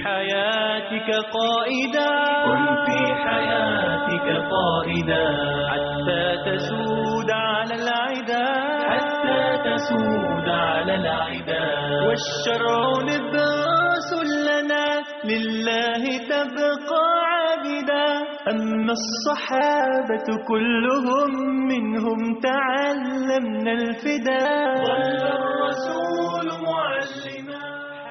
حياتك قائدا كن في حياتك قائدا حتى تسود على العدا حتى تسود على العدا والشرع نبراس لنا لله تبقى عابدا أما الصحابة كلهم منهم تعلمنا الفداء ظل الرسول معلما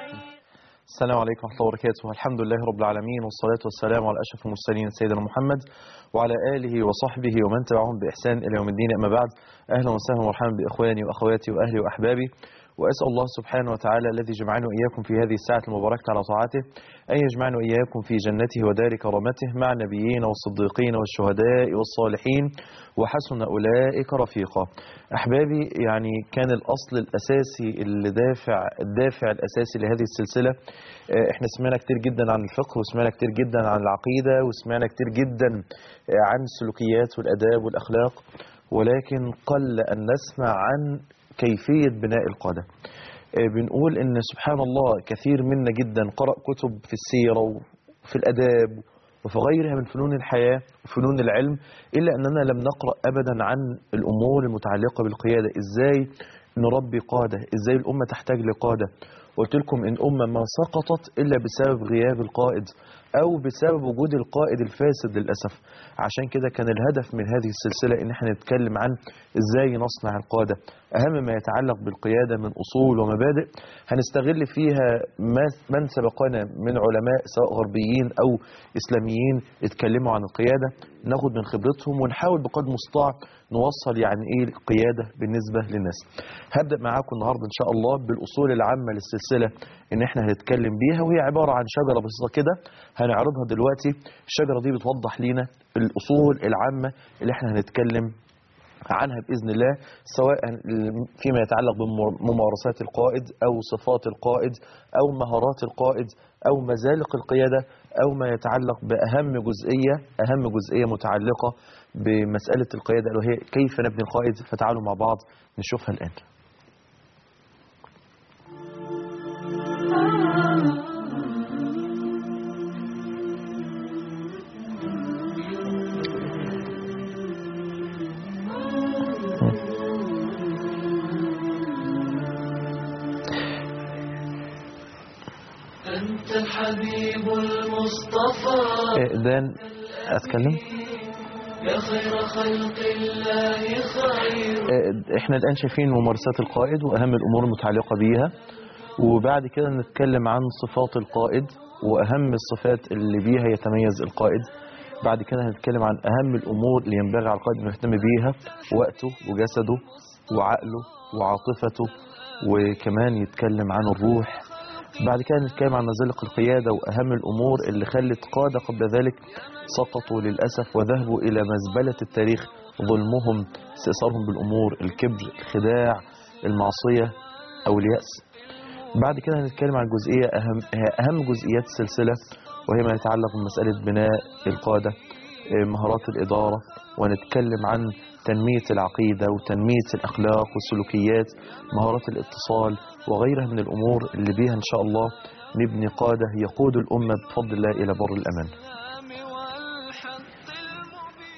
السلام عليكم ورحمة الله وبركاته الحمد لله رب العالمين والصلاة والسلام على أشرف المرسلين سيدنا محمد وعلى آله وصحبه ومن تبعهم بإحسان إلى يوم الدين أما بعد أهلا وسهلا ومرحبا بإخواني وأخواتي وأهلي وأحبابي وأسأل الله سبحانه وتعالى الذي جمعني وإياكم في هذه الساعة المباركة على طاعته أن يجمعنا وإياكم في جنته ودار كرامته مع النبيين والصديقين والشهداء والصالحين وحسن أولئك رفيقا أحبابي يعني كان الأصل الأساسي اللي دافع الدافع الأساسي لهذه السلسلة آه، احنا سمعنا كتير جدا عن الفقه وسمعنا كتير جدا عن العقيدة وسمعنا كتير جدا آه، عن السلوكيات والأداب والأخلاق ولكن قل أن نسمع عن كيفية بناء القادة آه، بنقول ان سبحان الله كثير منا جدا قرأ كتب في السيرة وفي الأداب وفي غيرها من فنون الحياة وفنون العلم إلا أننا لم نقرأ أبدا عن الأمور المتعلقة بالقيادة إزاي نربي قادة إزاي الأمة تحتاج لقادة قلت لكم إن أمة ما سقطت إلا بسبب غياب القائد أو بسبب وجود القائد الفاسد للأسف عشان كده كان الهدف من هذه السلسلة إن احنا نتكلم عن إزاي نصنع القادة أهم ما يتعلق بالقيادة من أصول ومبادئ هنستغل فيها ما- من سبقنا من علماء سواء غربيين أو إسلاميين اتكلموا عن القيادة ناخد من خبرتهم ونحاول بقدر المستطاع نوصل يعني إيه القيادة بالنسبة للناس هبدأ معاكم النهاردة إن شاء الله بالأصول العامة للسلسلة إن إحنا هنتكلم بيها وهي عبارة عن شجرة بسيطة كده هنعرضها دلوقتي الشجرة دي بتوضح لينا الأصول العامة اللي إحنا هنتكلم عنها بإذن الله سواء فيما يتعلق بممارسات القائد أو صفات القائد أو مهارات القائد أو مزالق القيادة أو ما يتعلق بأهم جزئية أهم جزئية متعلقة بمسألة القيادة اللي هي كيف نبني القائد فتعالوا مع بعض نشوفها الآن أنت الحبيب المصطفى إيه، دان أتكلم يا خير خلق الله خير إيه، احنا الآن شايفين ممارسات القائد وأهم الأمور المتعلقة بيها وبعد كده نتكلم عن صفات القائد وأهم الصفات اللي بيها يتميز القائد بعد كده هنتكلم عن أهم الأمور اللي ينبغي على القائد إنه يهتم بيها وقته وجسده وعقله وعاطفته وكمان يتكلم عن الروح بعد كده نتكلم عن مزالق القيادة وأهم الأمور اللي خلت قادة قبل ذلك سقطوا للأسف وذهبوا إلى مزبلة التاريخ ظلمهم استئثارهم بالأمور الكبر الخداع المعصية أو اليأس بعد كده هنتكلم عن جزئية أهم, أهم جزئيات السلسلة وهي ما يتعلق بمسألة بناء القادة آه، مهارات الإدارة ونتكلم عن تنمية العقيدة وتنمية الأخلاق والسلوكيات مهارات الاتصال وغيرها من الأمور اللي بيها إن شاء الله نبني قادة يقود الأمة بفضل الله إلى بر الأمان والحق المبين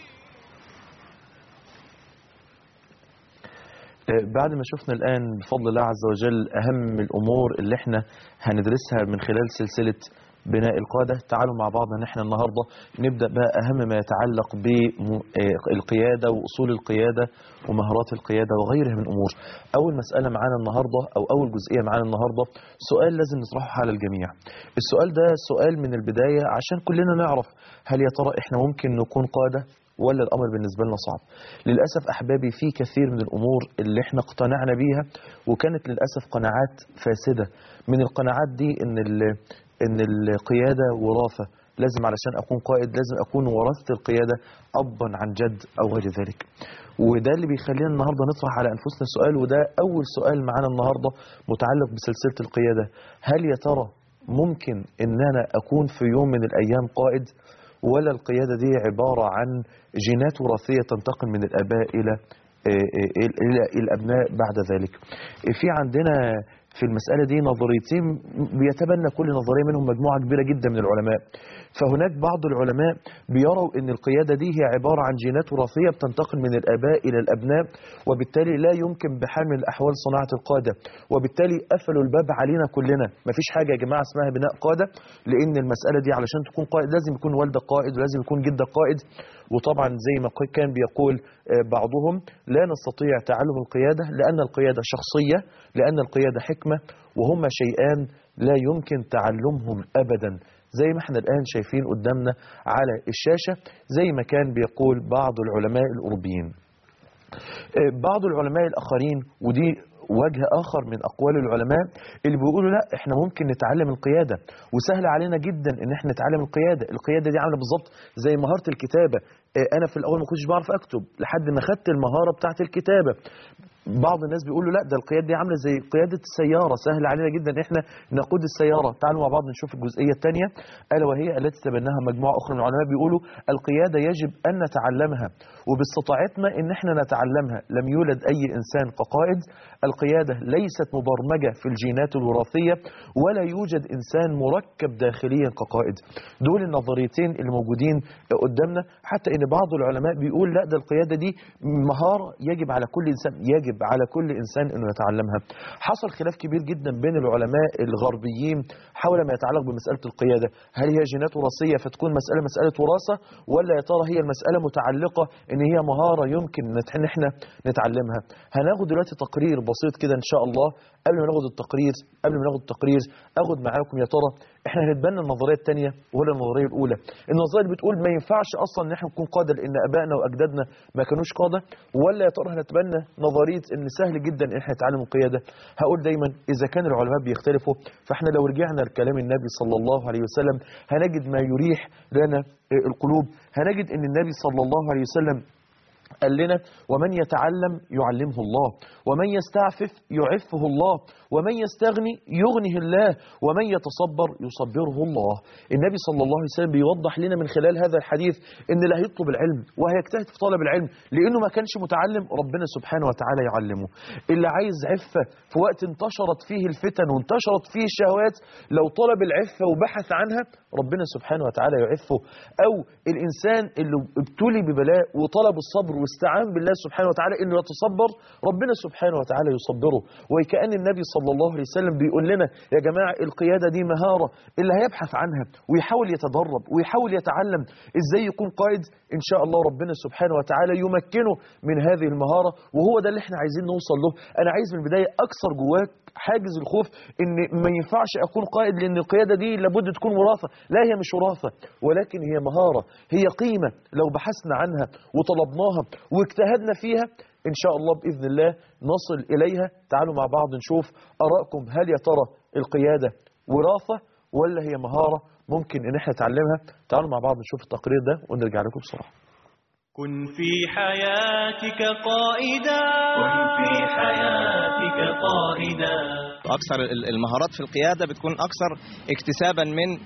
بعد ما شفنا الآن بفضل الله عز وجل أهم الأمور اللي احنا هندرسها من خلال سلسلة بناء القادة تعالوا مع بعض ان احنا النهاردة نبدأ بقى أهم ما يتعلق بالقيادة وأصول القيادة ومهارات القيادة وغيرها من أمور أول مسألة معانا النهاردة أو أول جزئية معانا النهاردة سؤال لازم نطرحه على الجميع السؤال ده سؤال من البداية عشان كلنا نعرف هل يا ترى احنا ممكن نكون قادة ولا الامر بالنسبه لنا صعب للاسف احبابي في كثير من الامور اللي احنا اقتنعنا بيها وكانت للاسف قناعات فاسده من القناعات دي ان ال- ان القياده وراثه لازم علشان اكون قائد لازم اكون ورثت القياده ابا عن جد او غير ذلك وده اللي بيخلينا النهارده نطرح على انفسنا سؤال وده اول سؤال معانا النهارده متعلق بسلسله القياده هل يا ترى ممكن ان انا اكون في يوم من الايام قائد ولا القيادة دي عبارة عن جينات وراثية تنتقل من الآباء إلى إلى الأبناء بعد ذلك في عندنا في المسألة دي نظريتين بيتبنى كل نظرية منهم مجموعة كبيرة جدا من العلماء فهناك بعض العلماء بيروا ان القيادة دي هي عبارة عن جينات وراثية بتنتقل من الآباء إلى الأبناء وبالتالي لا يمكن بحال من الأحوال صناعة القادة وبالتالي قفلوا الباب علينا كلنا مفيش حاجة يا جماعة اسمها بناء قادة لأن المسألة دي علشان تكون قائد لازم يكون والدك قائد ولازم يكون جدك قائد وطبعا زي ما كان بيقول آه، بعضهم لا نستطيع تعلم القيادة لأن القيادة شخصية لأن القيادة حكمة وهما شيئان لا يمكن تعلمهم أبدا زي ما احنا الآن شايفين قدامنا على الشاشة زي ما كان بيقول بعض العلماء الأوروبيين آه، بعض العلماء الآخرين ودي وجه آخر من أقوال العلماء اللي بيقولوا لا احنا ممكن نتعلم القيادة وسهل علينا جدا ان احنا نتعلم القيادة القيادة دي عاملة بالظبط زي مهارة الكتابة آه، انا في الاول ما كنتش بعرف اكتب لحد ما خدت المهارة بتاعت الكتابة بعض الناس بيقولوا لا ده القيادة دي عاملة زي قيادة السيارة سهل علينا جدا ان احنا نقود السيارة تعالوا مع بعض نشوف الجزئية الثانية ألا وهي التي تبناها مجموعة أخرى من العلماء بيقولوا القيادة يجب أن نتعلمها وباستطاعتنا ان احنا نتعلمها لم يولد أي إنسان كقائد القيادة ليست مبرمجة في الجينات الوراثية ولا يوجد إنسان مركب داخليا كقائد دول النظريتين اللي موجودين قدامنا حتى ان بعض العلماء بيقول لا ده القيادة دي مهارة يجب على كل إنسان يجب على كل إنسان أنه يتعلمها حصل خلاف كبير جدا بين العلماء الغربيين حول ما يتعلق بمسألة القيادة هل هي جينات وراثية فتكون مسألة مسألة وراثة ولا يا ترى هي المسألة متعلقة ان هي مهارة يمكن نت- ان احنا نتعلمها هناخد دلوقتي تقرير بسيط كده ان شاء الله قبل ما ناخد التقرير قبل ما ناخد التقرير اخد معاكم يا ترى احنا هنتبنى النظريه الثانيه ولا النظريه الاولى النظريه اللي بتقول ما ينفعش اصلا ان احنا نكون قاده لان ابائنا واجدادنا ما كانوش قاده ولا يا ترى هنتبنى نظريه ان سهل جدا ان احنا نتعلم القياده هقول دايما اذا كان العلماء بيختلفوا فاحنا لو رجعنا لكلام النبي صلى الله عليه وسلم هنجد ما يريح لنا القلوب هنجد ان النبي صلى الله عليه وسلم قال لنا ومن يتعلم يعلمه الله ومن يستعفف يعفه الله ومن يستغني يغنه الله ومن يتصبر يصبره الله النبي صلى الله عليه وسلم بيوضح لنا من خلال هذا الحديث ان اللي هيطلب العلم وهيجتهد في طلب العلم لانه ما كانش متعلم ربنا سبحانه وتعالى يعلمه اللي عايز عفة في وقت انتشرت فيه الفتن وانتشرت فيه الشهوات لو طلب العفة وبحث عنها ربنا سبحانه وتعالى يعفه او الانسان اللي ابتلي ببلاء وطلب الصبر واستعان بالله سبحانه وتعالى انه يتصبر ربنا سبحانه وتعالى يصبره وكأن النبي صلى الله عليه وسلم بيقول لنا يا جماعة القيادة دي مهارة اللي هيبحث عنها ويحاول يتدرب ويحاول يتعلم ازاي يكون قائد ان شاء الله ربنا سبحانه وتعالى يمكنه من هذه المهارة وهو ده اللي احنا عايزين نوصل له انا عايز من البداية اكسر جواك حاجز الخوف ان ما ينفعش اكون قائد لان القيادة دي لابد تكون وراثة لا هي مش وراثة ولكن هي مهارة هي قيمة لو بحثنا عنها وطلبناها واجتهدنا فيها ان شاء الله باذن الله نصل اليها تعالوا مع بعض نشوف ارائكم هل يا ترى القيادة وراثة ولا هي مهارة ممكن ان احنا نتعلمها تعالوا مع بعض نشوف التقرير ده ونرجع لكم بسرعة كن في حياتك قائدا كن في حياتك قائدا اكثر ال- المهارات في القياده بتكون اكثر اكتسابا من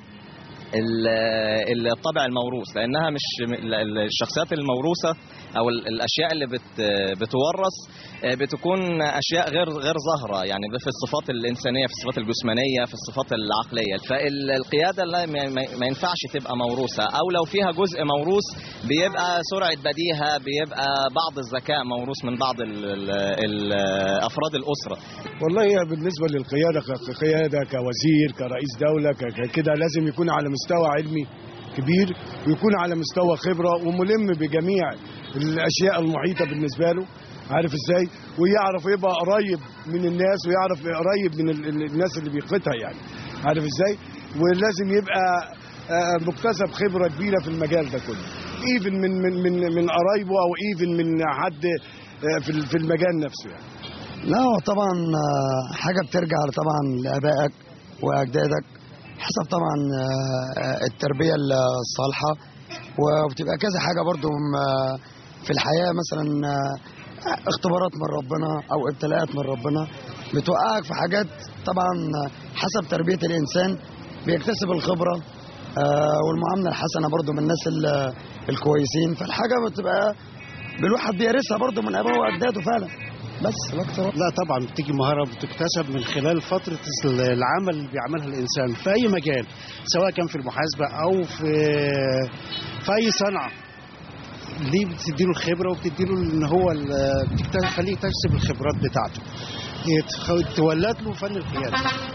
ال- الطبع الموروث لانها مش ال- ال- الشخصيات الموروثه او ال- الاشياء اللي بت بتورث آه، بتكون اشياء غير غير ظاهره يعني في الصفات الانسانيه في الصفات الجسمانيه في الصفات العقليه فالقياده لا ما ما- ما ينفعش تبقى موروثه او لو فيها جزء موروث بيبقى سرعه بديهه بيبقى بعض الذكاء موروث من بعض ال- ال- ال- افراد الاسره والله هي بالنسبة للقيادة ك- كقيادة كوزير كرئيس دولة ك- ك- كده لازم يكون على مستوى علمي كبير ويكون على مستوى خبرة وملم بجميع الأشياء المحيطة بالنسبة له عارف ازاي ويعرف يبقى قريب من الناس ويعرف قريب من ال- ال- الناس اللي بيقتها يعني عارف ازاي ولازم يبقى آه، مكتسب خبرة كبيرة في المجال ده كله ايفن من من من من قرايبه او ايفن من حد آه، في ال- في المجال نفسه يعني لا هو طبعا آه، حاجة بترجع طبعا لآبائك وأجدادك حسب طبعا آه، التربية الصالحة وبتبقى كذا حاجة برضو م- في الحياة مثلا آه، اختبارات من ربنا أو ابتلاءات من ربنا بتوقعك في حاجات طبعا حسب تربية الإنسان بيكتسب الخبرة آه، والمعاملة الحسنة برضو من الناس ال- الكويسين فالحاجة بتبقى الواحد بيرثها برضو من أبوه وأجداده فعلا بس لا اكتر لا طبعا بتيجي مهارة بتكتسب من خلال فترة العمل اللي بيعملها الإنسان في أي مجال سواء كان في المحاسبة أو في في أي صنعة ليه بتديله الخبرة وبتديله إن هو ال- بتخليه يكتسب الخبرات بتاعته يتخ- تولد له فن القيادة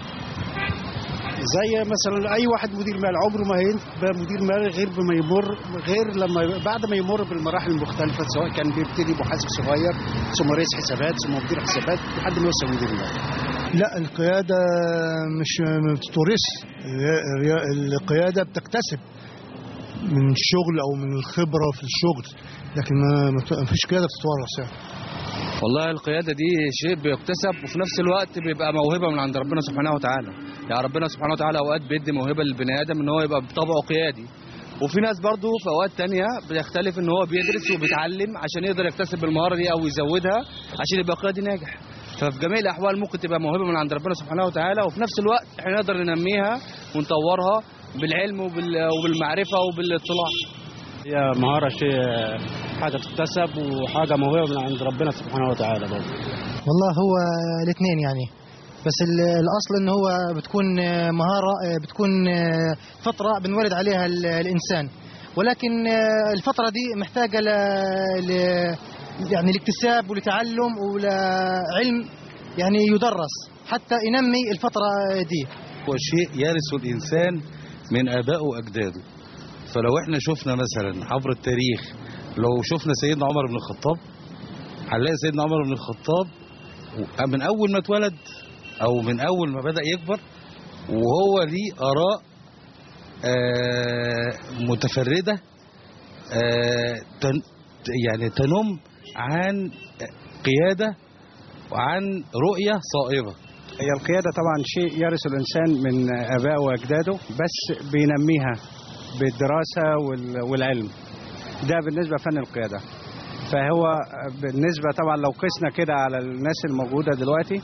زي مثلا اي واحد مدير مال عمره ما هيبقى مدير مال غير بما يمر غير لما بعد ما يمر بالمراحل المختلفه سواء كان بيبتدي محاسب صغير ثم رئيس حسابات ثم مدير حسابات لحد ما يوصل مدير مال لا القيادة مش ما بتتورث الريا- القيادة بتكتسب من الشغل أو من الخبرة في الشغل لكن ما ما ت- ما فيش قيادة بتتورث يعني والله القيادة دي شيء بيكتسب وفي نفس الوقت بيبقى موهبة من عند ربنا سبحانه وتعالى يعني ربنا سبحانه وتعالى أوقات بيدي موهبة للبني آدم إن هو يبقى بطبعه قيادي وفي ناس برضه في أوقات تانية بيختلف إن هو بيدرس وبيتعلم عشان يقدر يكتسب المهارة دي أو يزودها عشان يبقى قيادي ناجح ففي جميع الأحوال ممكن تبقى موهبة من عند ربنا سبحانه وتعالى وفي نفس الوقت احنا نقدر ننميها ونطورها بالعلم وبال- وبالمعرفة وبالاطلاع هي مهارة شيء حاجة تكتسب وحاجة موهبة من عند ربنا سبحانه وتعالى برضه والله هو الاثنين يعني بس ال- الاصل ان هو بتكون مهاره بتكون فطره بنولد عليها ال- الانسان ولكن الفتره دي محتاجه ل... ل... يعني لاكتساب ولتعلم ولعلم يعني يدرس حتى ينمي الفتره دي هو شيء يرث الإنسان من آبائه وأجداده فلو احنا شفنا مثلا عبر التاريخ لو شفنا سيدنا عمر بن الخطاب هنلاقي سيدنا عمر بن الخطاب من أول ما اتولد أو من أول ما بدأ يكبر وهو ليه آراء آه، متفردة آه، تن- يعني تنم عن قيادة وعن رؤية صائبة هي القيادة طبعا شيء يرث الإنسان من آبائه وأجداده بس بينميها بالدراسة وال- والعلم ده بالنسبة لفن القيادة فهو بالنسبة طبعا لو قسنا كده على الناس الموجودة دلوقتي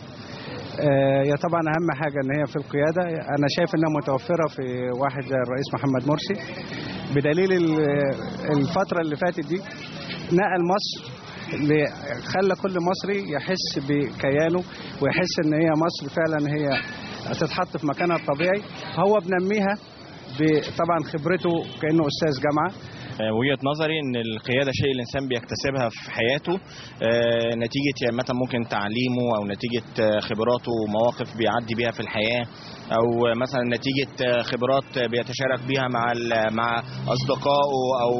آه، هي طبعا أهم حاجة إن هي في القيادة أنا شايف إنها متوفرة في واحد زي الرئيس محمد مرسي بدليل ال- الفترة اللي فاتت دي نقل مصر اللي خلى كل مصري يحس بكيانه ويحس ان هي مصر فعلا هي تتحط في مكانها الطبيعي هو بنميها طبعا خبرته كانه استاذ جامعه وجهة نظري ان القيادة شيء الانسان بيكتسبها في حياته آه، نتيجة يعني مثلا ممكن تعليمه او نتيجة آه، خبراته ومواقف بيعدي بيها في الحياة او مثلا نتيجة آه، خبرات بيتشارك بيها مع ال- مع اصدقائه او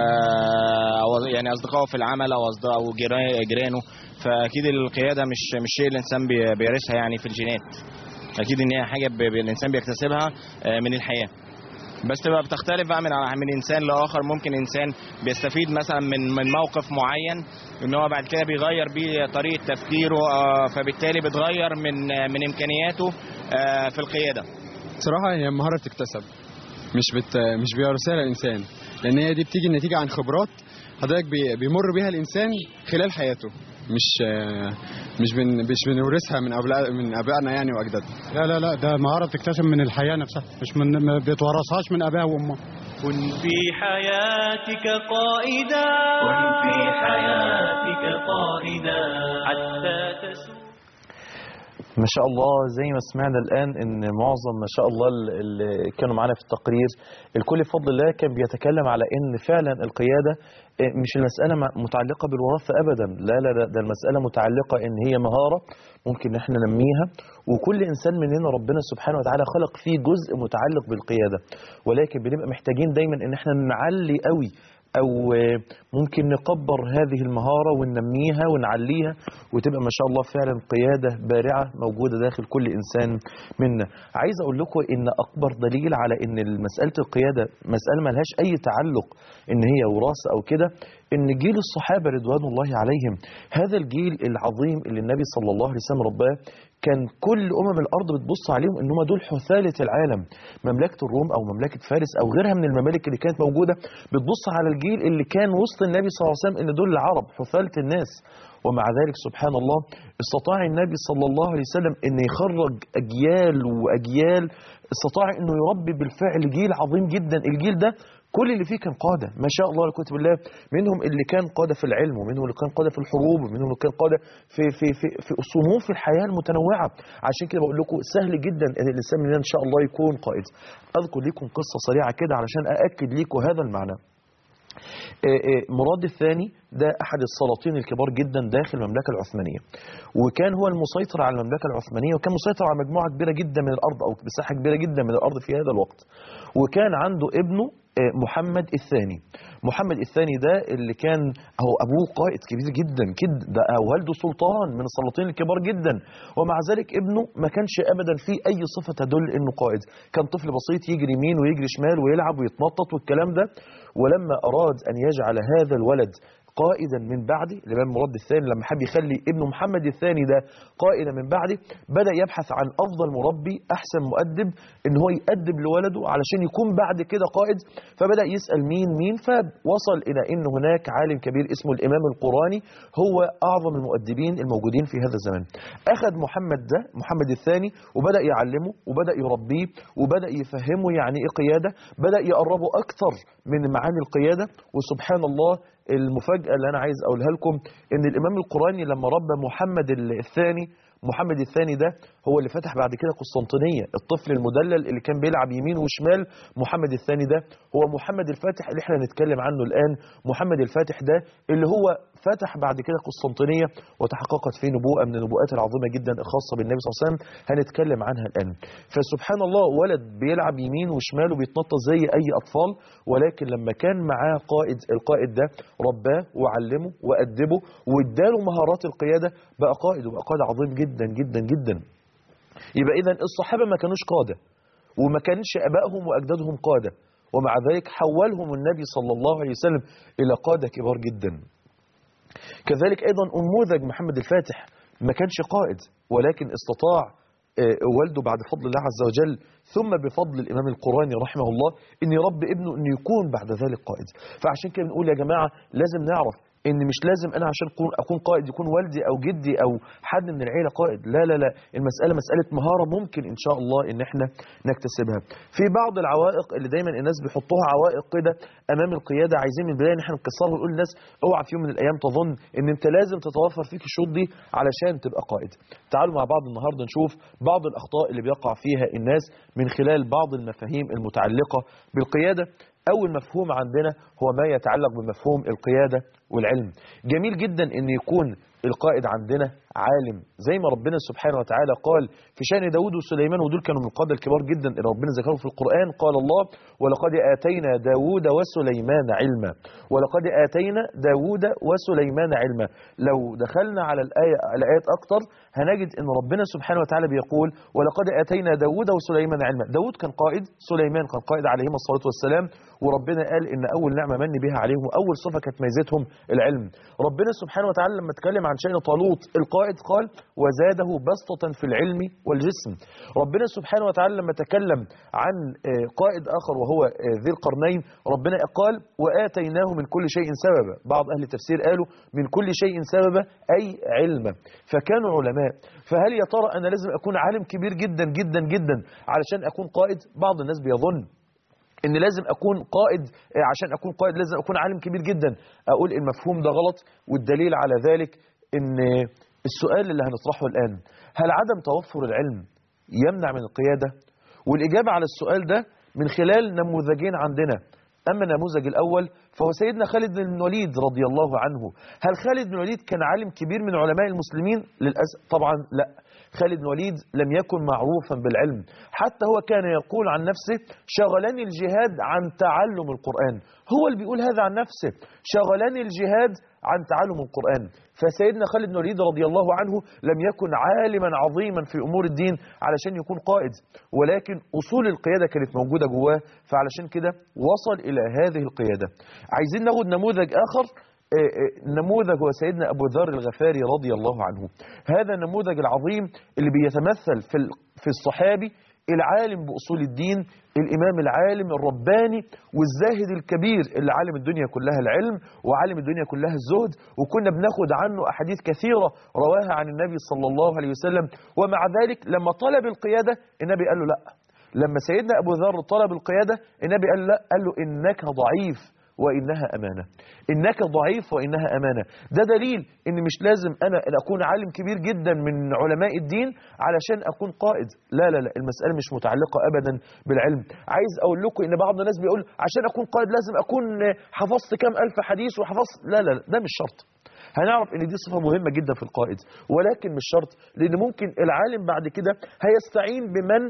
آه، او يعني اصدقائه في العمل او أصد- او جيرا- جيرانه فاكيد القيادة مش مش شيء الانسان بي- بيرثها يعني في الجينات اكيد ان هي حاجة ب- ب- الانسان بيكتسبها آه، من الحياة بس تبقى بتختلف بقى من من انسان لاخر ممكن انسان بيستفيد مثلا من من موقف معين ان هو بعد كده بيغير بيه طريقه تفكيره آه، فبالتالي بتغير من آه، من امكانياته آه، في القياده صراحة هي مهارة بتكتسب مش بت... مش بيرسلها الإنسان لأن هي دي بتيجي نتيجة عن خبرات حضرتك بي... بيمر بيها الإنسان خلال حياته مش مش بن... مش بنورثها من أبلا... من أبائنا يعني وأجدادنا لا لا لا ده مهارة بتكتسب من الحياة نفسها مش من ما بيتورثهاش من أبائها وأمها كن في حياتك قائدا كن في حياتك قائدا حتى تسوق ما شاء الله زي ما سمعنا الآن إن معظم ما شاء الله اللي كانوا معانا في التقرير الكل بفضل الله كان بيتكلم على إن فعلا القيادة إيه، مش المسألة م- متعلقة بالوراثة أبدا لا لا لا ده المسألة متعلقة إن هي مهارة ممكن إحنا ننميها وكل إنسان مننا ربنا سبحانه وتعالى خلق فيه جزء متعلق بالقيادة ولكن بنبقى محتاجين دايما إن إحنا نعلي قوي او آه، ممكن نكبر هذه المهارة وننميها ونعليها وتبقى ما شاء الله فعلا قيادة بارعة موجودة داخل كل إنسان منا عايز أقول لكم إن أكبر دليل على إن مسألة القيادة مسألة ملهاش أي تعلق إن هي وراثة أو كده إن جيل الصحابة رضوان الله عليهم هذا الجيل العظيم اللي النبي صلى الله عليه وسلم رباه كان كل أمم الأرض بتبص عليهم إن هم دول حثالة العالم مملكة الروم أو مملكة فارس أو غيرها من الممالك اللي كانت موجودة بتبص على الجيل اللي كان وسط النبي صلى الله عليه وسلم إن دول العرب حثالة الناس ومع ذلك سبحان الله استطاع النبي صلى الله عليه وسلم أن يخرج أجيال وأجيال استطاع أنه يربي بالفعل جيل عظيم جدا الجيل ده كل اللي فيه كان قادة ما شاء الله لكتب الله منهم اللي كان قادة في العلم ومنهم اللي كان قادة في الحروب ومنهم اللي كان قادة في في في في صنوف الحياة المتنوعة عشان كده بقول لكم سهل جدا ان الانسان مننا ان شاء الله يكون قائد اذكر لكم قصة سريعة كده علشان ااكد لكم هذا المعنى آه، آه، مراد الثاني ده أحد السلاطين الكبار جدا داخل المملكة العثمانية وكان هو المسيطر على المملكة العثمانية وكان مسيطر على مجموعة كبيرة جدا من الأرض أو مساحة كبيرة جدا من الأرض في هذا الوقت وكان عنده ابنه آه، محمد الثاني محمد الثاني ده اللي كان هو أبوه قائد كبير جدا كده ده والده سلطان من السلاطين الكبار جدا ومع ذلك ابنه ما كانش أبدا فيه أي صفة تدل إنه قائد كان طفل بسيط يجري يمين ويجري شمال ويلعب ويتنطط والكلام ده ولما أراد أن يجعل هذا الولد قائدا من بعده الإمام مراد الثاني لما حب يخلي ابنه محمد الثاني ده قائدا من بعده بدأ يبحث عن أفضل مربي أحسن مؤدب إن هو يأدب لولده علشان يكون بعد كده قائد فبدأ يسأل مين مين فوصل إلى إن هناك عالم كبير اسمه الإمام القراني هو أعظم المؤدبين الموجودين في هذا الزمان أخذ محمد ده محمد الثاني وبدأ يعلمه وبدأ يربيه وبدأ يفهمه يعني إيه قيادة بدأ يقربه أكثر من معاني القيادة وسبحان الله المفاجأة اللي أنا عايز أقولها لكم إن الإمام القراني لما ربى محمد الثاني محمد الثاني ده هو اللي فتح بعد كده قسطنطينية الطفل المدلل اللي كان بيلعب يمين وشمال محمد الثاني ده هو محمد الفاتح اللي احنا هنتكلم عنه الآن محمد الفاتح ده اللي هو فتح بعد كده قسطنطينية وتحققت فيه نبوءة من النبوءات العظيمة جدا الخاصة بالنبي صلى الله عليه وسلم هنتكلم عنها الآن فسبحان الله ولد بيلعب يمين وشمال وبيتنطط زي أي أطفال ولكن لما كان معاه قائد القائد ده رباه وعلمه وأدبه واداله مهارات القيادة بقى قائد وبقى قائد عظيم جدا جدا جدا يبقى إذا الصحابة ما كانوش قادة وما كانش أبائهم وأجدادهم قادة ومع ذلك حولهم النبي صلى الله عليه وسلم إلى قادة كبار جدا كذلك أيضا أنموذج محمد الفاتح ما كانش قائد ولكن استطاع آه، والده بعد فضل الله عز وجل ثم بفضل الإمام القراني رحمه الله أن يربي ابنه أن يكون بعد ذلك قائد فعشان كده بنقول يا جماعة لازم نعرف ان مش لازم انا عشان أكون- اكون قائد يكون والدي او جدي او حد من العيله قائد لا لا لا المساله مساله مهاره ممكن ان شاء الله ان احنا نكتسبها في بعض العوائق اللي دايما الناس بيحطوها عوائق كده امام القياده عايزين من البدايه ان احنا نكسرها ونقول للناس اوعى في يوم من الايام تظن ان انت لازم تتوفر فيك الشروط دي علشان تبقى قائد تعالوا مع بعض النهارده نشوف بعض الاخطاء اللي بيقع فيها الناس من خلال بعض المفاهيم المتعلقه بالقياده أول مفهوم عندنا هو ما يتعلق بمفهوم القيادة والعلم جميل جدا أن يكون القائد عندنا عالم زي ما ربنا سبحانه وتعالى قال في شأن داود وسليمان ودول كانوا من القادة الكبار جدا اللي ربنا ذكرهم في القرآن قال الله ولقد آتينا داود وسليمان علما ولقد آتينا داود وسليمان علما لو دخلنا على الآية الآيات أكتر هنجد أن ربنا سبحانه وتعالى بيقول ولقد آتينا داود وسليمان علما داود كان قائد سليمان كان قائد عليهما الصلاة والسلام وربنا قال إن أول نعمة من بها عليهم وأول صفة كانت ميزتهم العلم ربنا سبحانه وتعالى لما اتكلم عن شأن طالوت القائد قال وزاده بسطة في العلم والجسم ربنا سبحانه وتعالى لما تكلم عن آه، قائد آخر وهو آه، ذي القرنين ربنا قال وآتيناه من كل شيء سببا بعض أهل التفسير قالوا من كل شيء سببا أي علما فكانوا علماء فهل يا ترى أنا لازم أكون عالم كبير جدا جدا جدا علشان أكون قائد بعض الناس بيظن ان لازم اكون قائد آه، عشان اكون قائد لازم اكون عالم كبير جدا اقول المفهوم ده غلط والدليل على ذلك ان السؤال اللي هنطرحه الان هل عدم توفر العلم يمنع من القيادة والاجابة على السؤال ده من خلال نموذجين عندنا اما النموذج الاول فهو سيدنا خالد بن الوليد رضي الله عنه هل خالد بن الوليد كان عالم كبير من علماء المسلمين للاسف طبعا لا خالد بن الوليد لم يكن معروفا بالعلم حتى هو كان يقول عن نفسه شغلني الجهاد عن تعلم القرآن هو اللي بيقول هذا عن نفسه شغلني الجهاد عن تعلم القرآن فسيدنا خالد بن الوليد رضي الله عنه لم يكن عالما عظيما في أمور الدين علشان يكون قائد ولكن أصول القيادة كانت موجودة جواه فعلشان كده وصل إلى هذه القيادة عايزين ناخد نموذج آخر آه، آه، نموذج هو سيدنا أبو ذر الغفاري رضي الله عنه هذا النموذج العظيم اللي بيتمثل في ال- في الصحابي العالم بأصول الدين الإمام العالم الرباني والزاهد الكبير اللي عالم الدنيا كلها العلم وعالم الدنيا كلها الزهد وكنا بناخد عنه أحاديث كثيرة رواها عن النبي صلى الله عليه وسلم ومع ذلك لما طلب القيادة النبي قال له لا لما سيدنا أبو ذر طلب القيادة النبي قال له لا قال له إنك ضعيف وإنها أمانة إنك ضعيف وإنها أمانة ده دليل إن مش لازم أنا أن أكون عالم كبير جدا من علماء الدين علشان أكون قائد لا لا لا المسألة مش متعلقة أبدا بالعلم عايز أقول لكم إن بعض الناس بيقول عشان أكون قائد لازم أكون حفظت كام ألف حديث وحفظت لا لا لا ده مش شرط هنعرف ان دي صفة مهمة جدا في القائد ولكن مش شرط لان ممكن العالم بعد كده هيستعين بمن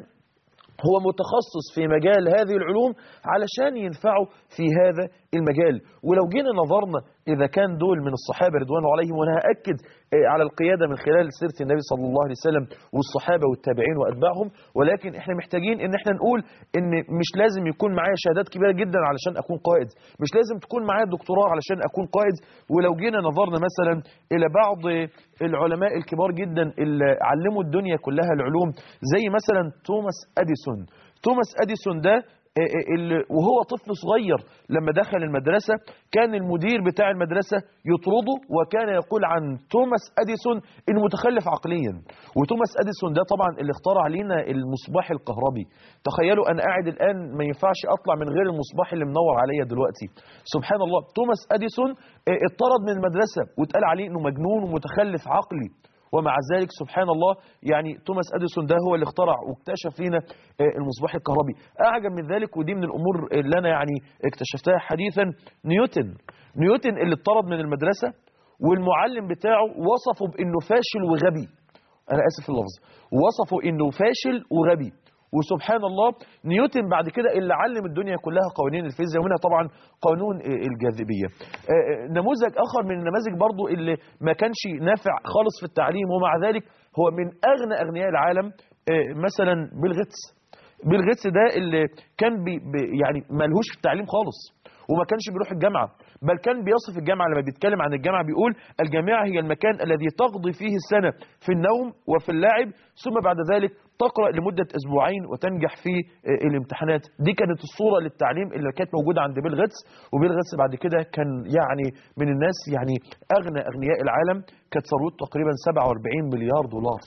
هو متخصص في مجال هذه العلوم علشان ينفعه في هذا المجال ولو جينا نظرنا إذا كان دول من الصحابة رضوان الله عليهم وأنا هأكد آه، على القيادة من خلال سيرة النبي صلى الله عليه وسلم والصحابة والتابعين وأتباعهم ولكن إحنا محتاجين إن إحنا نقول إن مش لازم يكون معايا شهادات كبيرة جدا علشان أكون قائد مش لازم تكون معايا دكتوراه علشان أكون قائد ولو جينا نظرنا مثلا إلى بعض العلماء الكبار جدا اللي علموا الدنيا كلها العلوم زي مثلا توماس أديسون توماس أديسون ده اللي وهو طفل صغير لما دخل المدرسة كان المدير بتاع المدرسة يطرده وكان يقول عن توماس أديسون إنه متخلف عقليا وتوماس أديسون ده طبعا اللي اخترع لنا المصباح الكهربي تخيلوا أنا قاعد الآن ما ينفعش أطلع من غير المصباح اللي منور عليا دلوقتي سبحان الله توماس أديسون اه، اتطرد من المدرسة واتقال عليه إنه مجنون ومتخلف عقلي ومع ذلك سبحان الله يعني توماس اديسون ده هو اللي اخترع واكتشف لنا آه، المصباح الكهربي اعجب من ذلك ودي من الامور اللي انا يعني اكتشفتها حديثا نيوتن نيوتن اللي اتطرد من المدرسه والمعلم بتاعه وصفه بانه فاشل وغبي انا اسف في اللفظ وصفه انه فاشل وغبي وسبحان الله نيوتن بعد كده اللي علم الدنيا كلها قوانين الفيزياء ومنها طبعا قانون آه، الجاذبية آه، آه، نموذج آخر من النماذج برضو اللي ما كانش نافع خالص في التعليم ومع ذلك هو من أغنى أغنياء العالم آه، مثلا بيل غيتس بيل غيتس ده اللي كان بي بي يعني ملهوش في التعليم خالص وما كانش بيروح الجامعة بل كان بيصف الجامعة لما بيتكلم عن الجامعة بيقول الجامعة هي المكان الذي تقضي فيه السنة في النوم وفي اللعب ثم بعد ذلك تقرأ لمدة أسبوعين وتنجح في آه، الامتحانات دي كانت الصورة للتعليم اللي كانت موجودة عند بيل غيتس وبيل غيتس بعد كده كان يعني من الناس يعني أغنى أغنياء العالم كانت ثروته تقريبا 47 مليار دولار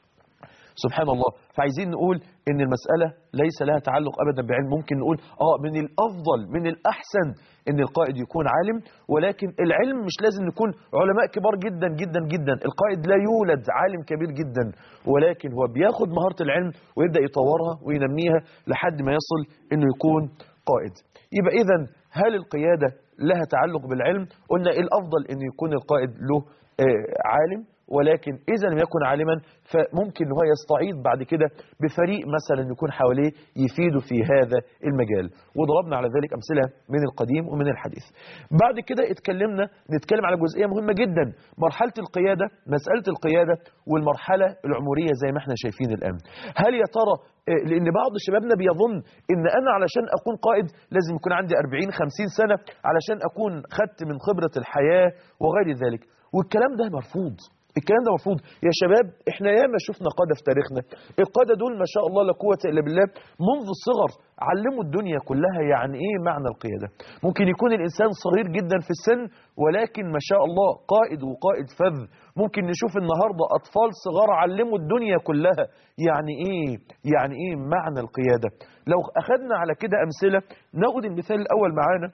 سبحان الله فعايزين نقول ان المسألة ليس لها تعلق ابدا بعلم ممكن نقول اه من الافضل من الاحسن ان القائد يكون عالم ولكن العلم مش لازم نكون علماء كبار جدا جدا جدا القائد لا يولد عالم كبير جدا ولكن هو بياخد مهارة العلم ويبدأ يطورها وينميها لحد ما يصل انه يكون قائد يبقى اذا هل القيادة لها تعلق بالعلم قلنا الافضل ان يكون القائد له آه، عالم ولكن إذا لم يكن عالما فممكن هو يستعيد بعد كده بفريق مثلا يكون حواليه يفيده في هذا المجال وضربنا على ذلك أمثلة من القديم ومن الحديث بعد كده اتكلمنا نتكلم على جزئية مهمة جدا مرحلة القيادة مسألة القيادة والمرحلة العمرية زي ما احنا شايفين الآن هل يا ترى آه، لأن بعض شبابنا بيظن إن أنا علشان أكون قائد لازم يكون عندي 40 50 سنة علشان أكون خدت من خبرة الحياة وغير ذلك والكلام ده مرفوض الكلام ده مرفوض يا شباب احنا ياما شفنا قادة في تاريخنا القادة دول ما شاء الله لا قوة الا بالله منذ الصغر علموا الدنيا كلها يعني ايه معنى القيادة ممكن يكون الانسان صغير جدا في السن ولكن ما شاء الله قائد وقائد فذ ممكن نشوف النهاردة اطفال صغار علموا الدنيا كلها يعني ايه يعني ايه معنى القيادة لو اخذنا على كده امثلة ناخد المثال الاول معانا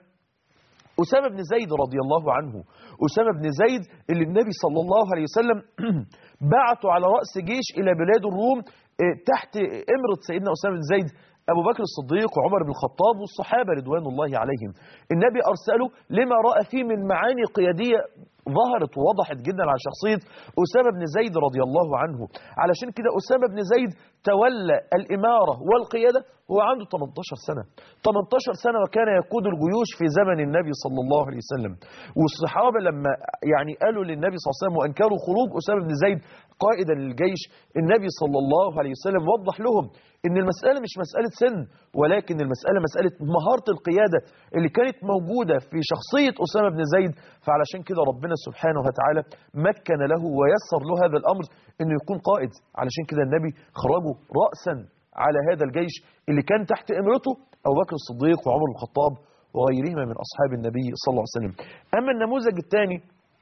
أسامة بن زيد رضي الله عنه أسامة بن زيد اللي النبي صلى الله عليه وسلم بعته على رأس جيش إلى بلاد الروم آه، تحت إمرة سيدنا أسامة بن زيد أبو بكر الصديق وعمر بن الخطاب والصحابة رضوان الله عليهم النبي أرسله لما رأى فيه من معاني قيادية ظهرت ووضحت جدا على شخصية أسامة بن زيد رضي الله عنه علشان كده أسامة بن زيد تولى الإمارة والقيادة هو عنده 18 سنة 18 سنة وكان يقود الجيوش في زمن النبي صلى الله عليه وسلم والصحابة لما يعني قالوا للنبي صلى الله عليه وسلم وأنكروا خروج أسامة بن زيد قائدا للجيش النبي صلى الله عليه وسلم وضح لهم ان المسألة مش مسألة سن ولكن المسألة مسألة مهارة القيادة اللي كانت موجودة في شخصية أسامة بن زيد فعلشان كده ربنا سبحانه وتعالى مكن له ويسر له هذا الأمر انه يكون قائد علشان كده النبي خرجه رأسا على هذا الجيش اللي كان تحت امرته ابو بكر الصديق وعمر بن الخطاب وغيرهما من اصحاب النبي صلى الله عليه وسلم اما النموذج الثاني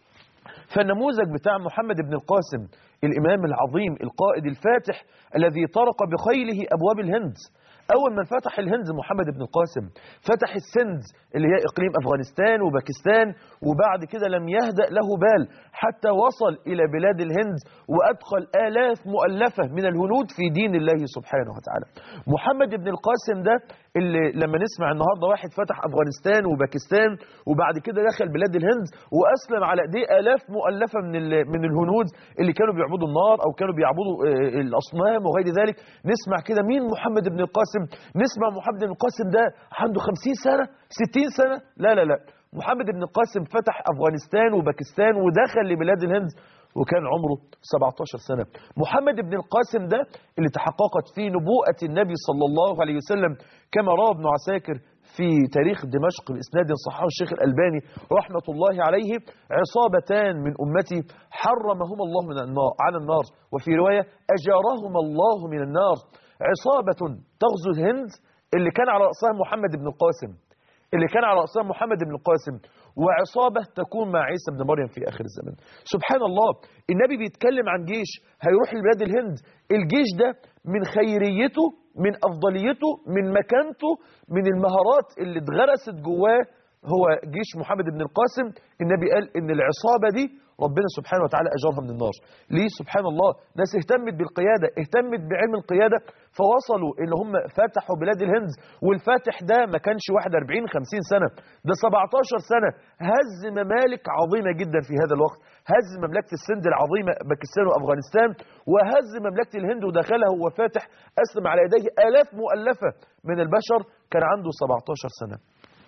فالنموذج بتاع محمد بن القاسم الإمام العظيم القائد الفاتح الذي طرق بخيله أبواب الهند أول من فتح الهند محمد بن القاسم فتح السند اللي هي إقليم أفغانستان وباكستان وبعد كده لم يهدأ له بال حتى وصل إلى بلاد الهند وأدخل آلاف مؤلفة من الهنود في دين الله سبحانه وتعالى محمد بن القاسم ده اللي لما نسمع النهاردة واحد فتح أفغانستان وباكستان وبعد كده دخل بلاد الهند وأسلم على ايديه آلاف مؤلفة من ال- من الهنود اللي كانوا بيعبدوا النار أو كانوا بيعبدوا آه، الأصنام وغير ذلك نسمع كده مين محمد بن القاسم نسمع محمد بن القاسم ده عنده 50 سنة 60 سنة لا لا لا محمد بن القاسم فتح أفغانستان وباكستان ودخل لبلاد الهند وكان عمره 17 سنة محمد بن القاسم ده اللي تحققت فيه نبوءة النبي صلى الله عليه وسلم كما روى ابن عساكر في تاريخ دمشق بإسناد صححه الشيخ الألباني رحمة الله عليه عصابتان من أمتي حرمهما الله من النار على النار وفي رواية أجارهما الله من النار عصابة تغزو الهند اللي كان على رأسها محمد بن القاسم اللي كان على رأسها محمد بن القاسم وعصابة تكون مع عيسى بن مريم في آخر الزمن سبحان الله النبي بيتكلم عن جيش هيروح لبلاد الهند الجيش ده من خيريته من أفضليته من مكانته من المهارات اللي اتغرست جواه هو جيش محمد بن القاسم النبي قال ان العصابة دي ربنا سبحانه وتعالى أجرها من النار ليه سبحان الله ناس اهتمت بالقيادة اهتمت بعلم القيادة فوصلوا ان هم فتحوا بلاد الهند والفاتح ده ما كانش واحد 40 50 سنة ده 17 سنة هز ممالك عظيمة جدا في هذا الوقت هز مملكة السند العظيمة باكستان وأفغانستان وهز مملكة الهند ودخلها هو فاتح أسلم على يديه آلاف مؤلفة من البشر كان عنده 17 سنة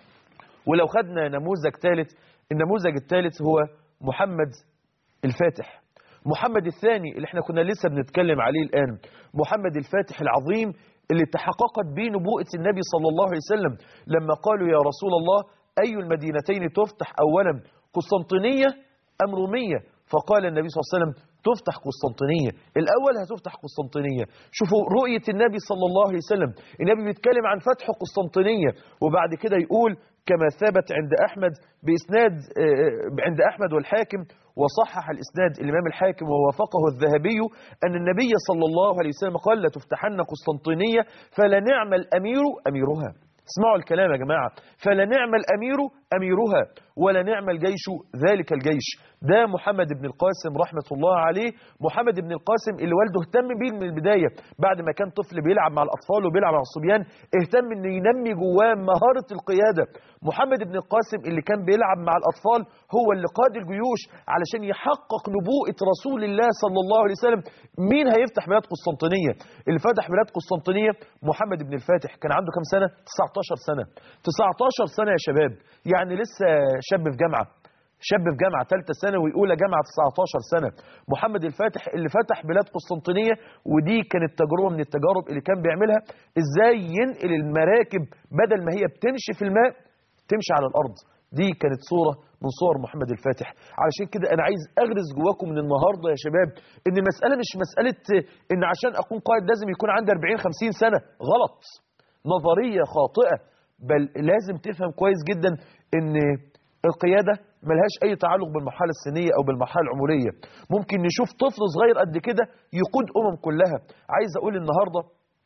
ولو خدنا نموذج ثالث النموذج الثالث هو محمد الفاتح محمد الثاني اللي احنا كنا لسه بنتكلم عليه الآن محمد الفاتح العظيم اللي تحققت به نبوءة النبي صلى الله عليه وسلم لما قالوا يا رسول الله أي المدينتين تفتح أولا قسطنطينية أم رومية فقال النبي صلى الله عليه وسلم تفتح قسطنطينية الأول هتفتح قسطنطينية شوفوا رؤية النبي صلى الله عليه وسلم النبي بيتكلم عن فتح قسطنطينية وبعد كده يقول كما ثبت عند أحمد بإسناد آه، عند أحمد والحاكم وصحح الإسناد الإمام الحاكم ووافقه الذهبي أن النبي صلى الله عليه وسلم قال لا تفتحن قسطنطينية فلنعم الأمير أميرها اسمعوا الكلام يا جماعة فلنعم الأمير أميرها ولنعم الجيش ذلك الجيش ده محمد بن القاسم رحمة الله عليه محمد بن القاسم اللي والده اهتم بيه من البداية بعد ما كان طفل بيلعب مع الأطفال وبيلعب مع الصبيان اهتم انه ينمي جواه مهارة القيادة محمد بن القاسم اللي كان بيلعب مع الأطفال هو اللي قاد الجيوش علشان يحقق نبوءة رسول الله صلى الله عليه وسلم مين هيفتح بلاد قسطنطينية اللي فتح بلاد قسطنطينية محمد بن الفاتح كان عنده كام سنة 19 سنة 19 سنة يا شباب يعني لسه شاب في جامعة شاب في جامعة ثالثة ثانوي أولى جامعة 19 سنة محمد الفاتح اللي فتح بلاد قسطنطينية ودي كانت تجربة من التجارب اللي كان بيعملها إزاي ينقل المراكب بدل ما هي بتمشي في الماء تمشي على الأرض دي كانت صورة من صور محمد الفاتح علشان كده أنا عايز أغرز جواكم من النهاردة يا شباب إن المسألة مش مسألة إن عشان أكون قائد لازم يكون عندي 40 50 سنة غلط نظرية خاطئة بل لازم تفهم كويس جدا إن القيادة ملهاش أي تعلق بالمرحلة السنية أو بالمرحلة العمرية ممكن نشوف طفل صغير قد كده يقود أمم كلها عايز أقول النهاردة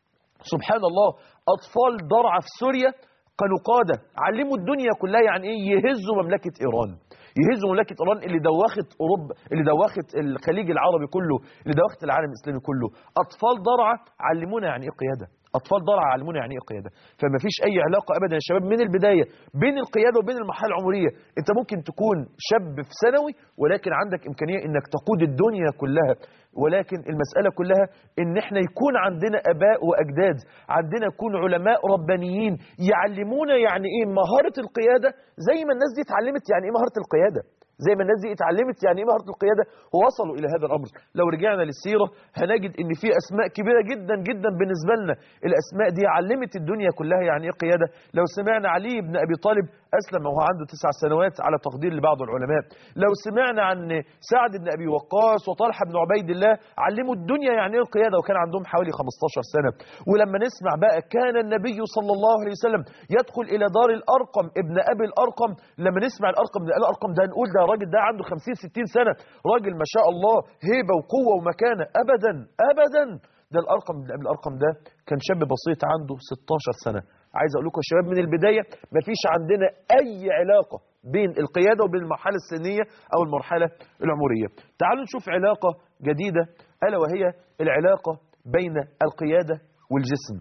سبحان الله أطفال ضرعة في سوريا كانوا قادة علموا الدنيا كلها يعني إيه يهزوا مملكة إيران يهزوا مملكة إيران اللي دوخت أوروبا اللي دوخت الخليج العربي كله اللي دوخت العالم الإسلامي كله أطفال ضرعة علمونا يعني إيه قيادة أطفال ضرع علمونا يعني إيه قيادة فما فيش أي علاقة أبدا يا شباب من البداية بين القيادة وبين المرحلة العمرية أنت ممكن تكون شاب في ثانوي ولكن عندك إمكانية إنك تقود الدنيا كلها ولكن المسألة كلها إن إحنا يكون عندنا أباء وأجداد عندنا يكون علماء ربانيين يعلمونا يعني إيه مهارة القيادة زي ما الناس دي اتعلمت يعني إيه مهارة القيادة زي ما الناس دي اتعلمت يعني ايه مهاره القياده ووصلوا الى هذا الامر لو رجعنا للسيره هنجد ان في اسماء كبيره جدا جدا بالنسبه لنا الاسماء دي علمت الدنيا كلها يعني ايه قياده لو سمعنا علي بن ابي طالب أسلم وهو عنده تسع سنوات على تقدير لبعض العلماء لو سمعنا عن سعد بن أبي وقاص وطلحة بن عبيد الله علموا الدنيا يعني ايه القيادة وكان عندهم حوالي 15 سنة ولما نسمع بقى كان النبي صلى الله عليه وسلم يدخل إلى دار الأرقم ابن أبي الأرقم لما نسمع الأرقم ابن الأرقم ده نقول ده الراجل ده عنده 50 60 سنة راجل ما شاء الله هيبة وقوة ومكانة أبدا أبدا ده الأرقم ابن أبي الأرقم ده كان شاب بسيط عنده 16 سنة عايز أقول لكم يا شباب من البداية مفيش عندنا أي علاقة بين القيادة وبين المرحلة السنية أو المرحلة العمرية تعالوا نشوف علاقة جديدة ألا وهي العلاقة بين القيادة والجسم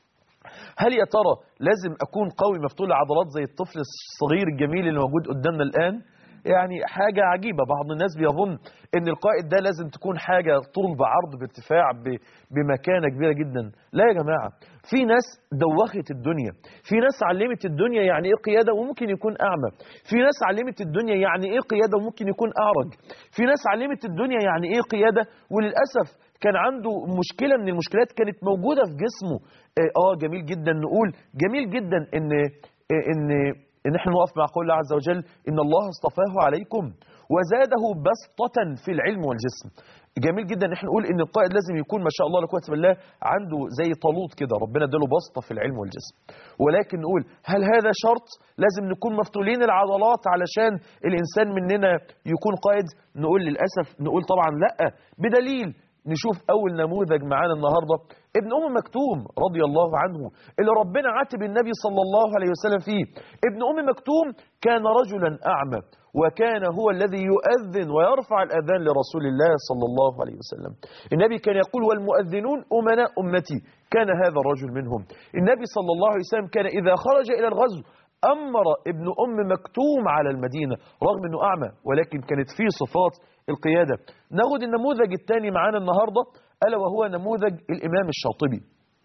هل يا ترى لازم أكون قوي مفتول العضلات زي الطفل الصغير الجميل اللي موجود قدامنا الآن يعني حاجة عجيبة بعض الناس بيظن ان القائد ده لازم تكون حاجة طول بعرض بارتفاع ب- بمكانة كبيرة جدا لا يا جماعة في ناس دوخت الدنيا في ناس علمت الدنيا يعني ايه قيادة وممكن يكون اعمى في ناس علمت الدنيا يعني ايه قيادة وممكن يكون اعرج في ناس علمت الدنيا يعني ايه قيادة وللأسف كان عنده مشكلة من المشكلات كانت موجودة في جسمه اه آه، جميل جدا نقول جميل جدا ان آه، ان ان احنا نقف مع قول الله عز وجل ان الله اصطفاه عليكم وزاده بسطة في العلم والجسم جميل جدا ان احنا نقول ان القائد لازم يكون ما شاء الله لا قوه الا بالله عنده زي طالوت كده ربنا اداله بسطه في العلم والجسم ولكن نقول هل هذا شرط لازم نكون مفتولين العضلات علشان الانسان مننا يكون قائد نقول للاسف نقول طبعا لا بدليل نشوف اول نموذج معانا النهارده ابن ام مكتوم رضي الله عنه اللي ربنا عاتب النبي صلى الله عليه وسلم فيه ابن ام مكتوم كان رجلا اعمى وكان هو الذي يؤذن ويرفع الاذان لرسول الله صلى الله عليه وسلم النبي كان يقول والمؤذنون امناء امتي كان هذا الرجل منهم النبي صلى الله عليه وسلم كان اذا خرج الى الغزو أمر ابن أم مكتوم على المدينة رغم أنه أعمى ولكن كانت فيه صفات القيادة ناخد النموذج الثاني معانا النهاردة ألا وهو نموذج الإمام الشاطبي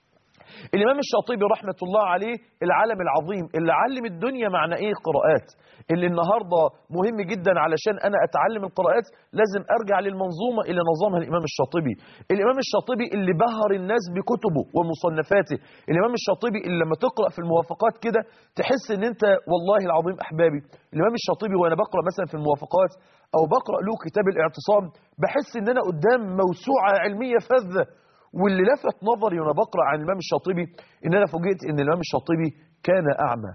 الإمام الشاطبي رحمة الله عليه العالم العظيم اللي علم الدنيا معنى إيه قراءات اللي النهاردة مهم جدا علشان أنا أتعلم القراءات لازم أرجع للمنظومة اللي نظمها الإمام الشاطبي الإمام الشاطبي اللي بهر الناس بكتبه ومصنفاته الإمام الشاطبي اللي لما تقرأ في الموافقات كده تحس إن أنت والله العظيم أحبابي الإمام الشاطبي وأنا بقرأ مثلا في الموافقات أو بقرأ له كتاب الاعتصام بحس إن أنا قدام موسوعة علمية فذة واللي لفت نظري وانا بقرا عن الامام الشاطبي ان انا فوجئت ان الامام الشاطبي كان اعمى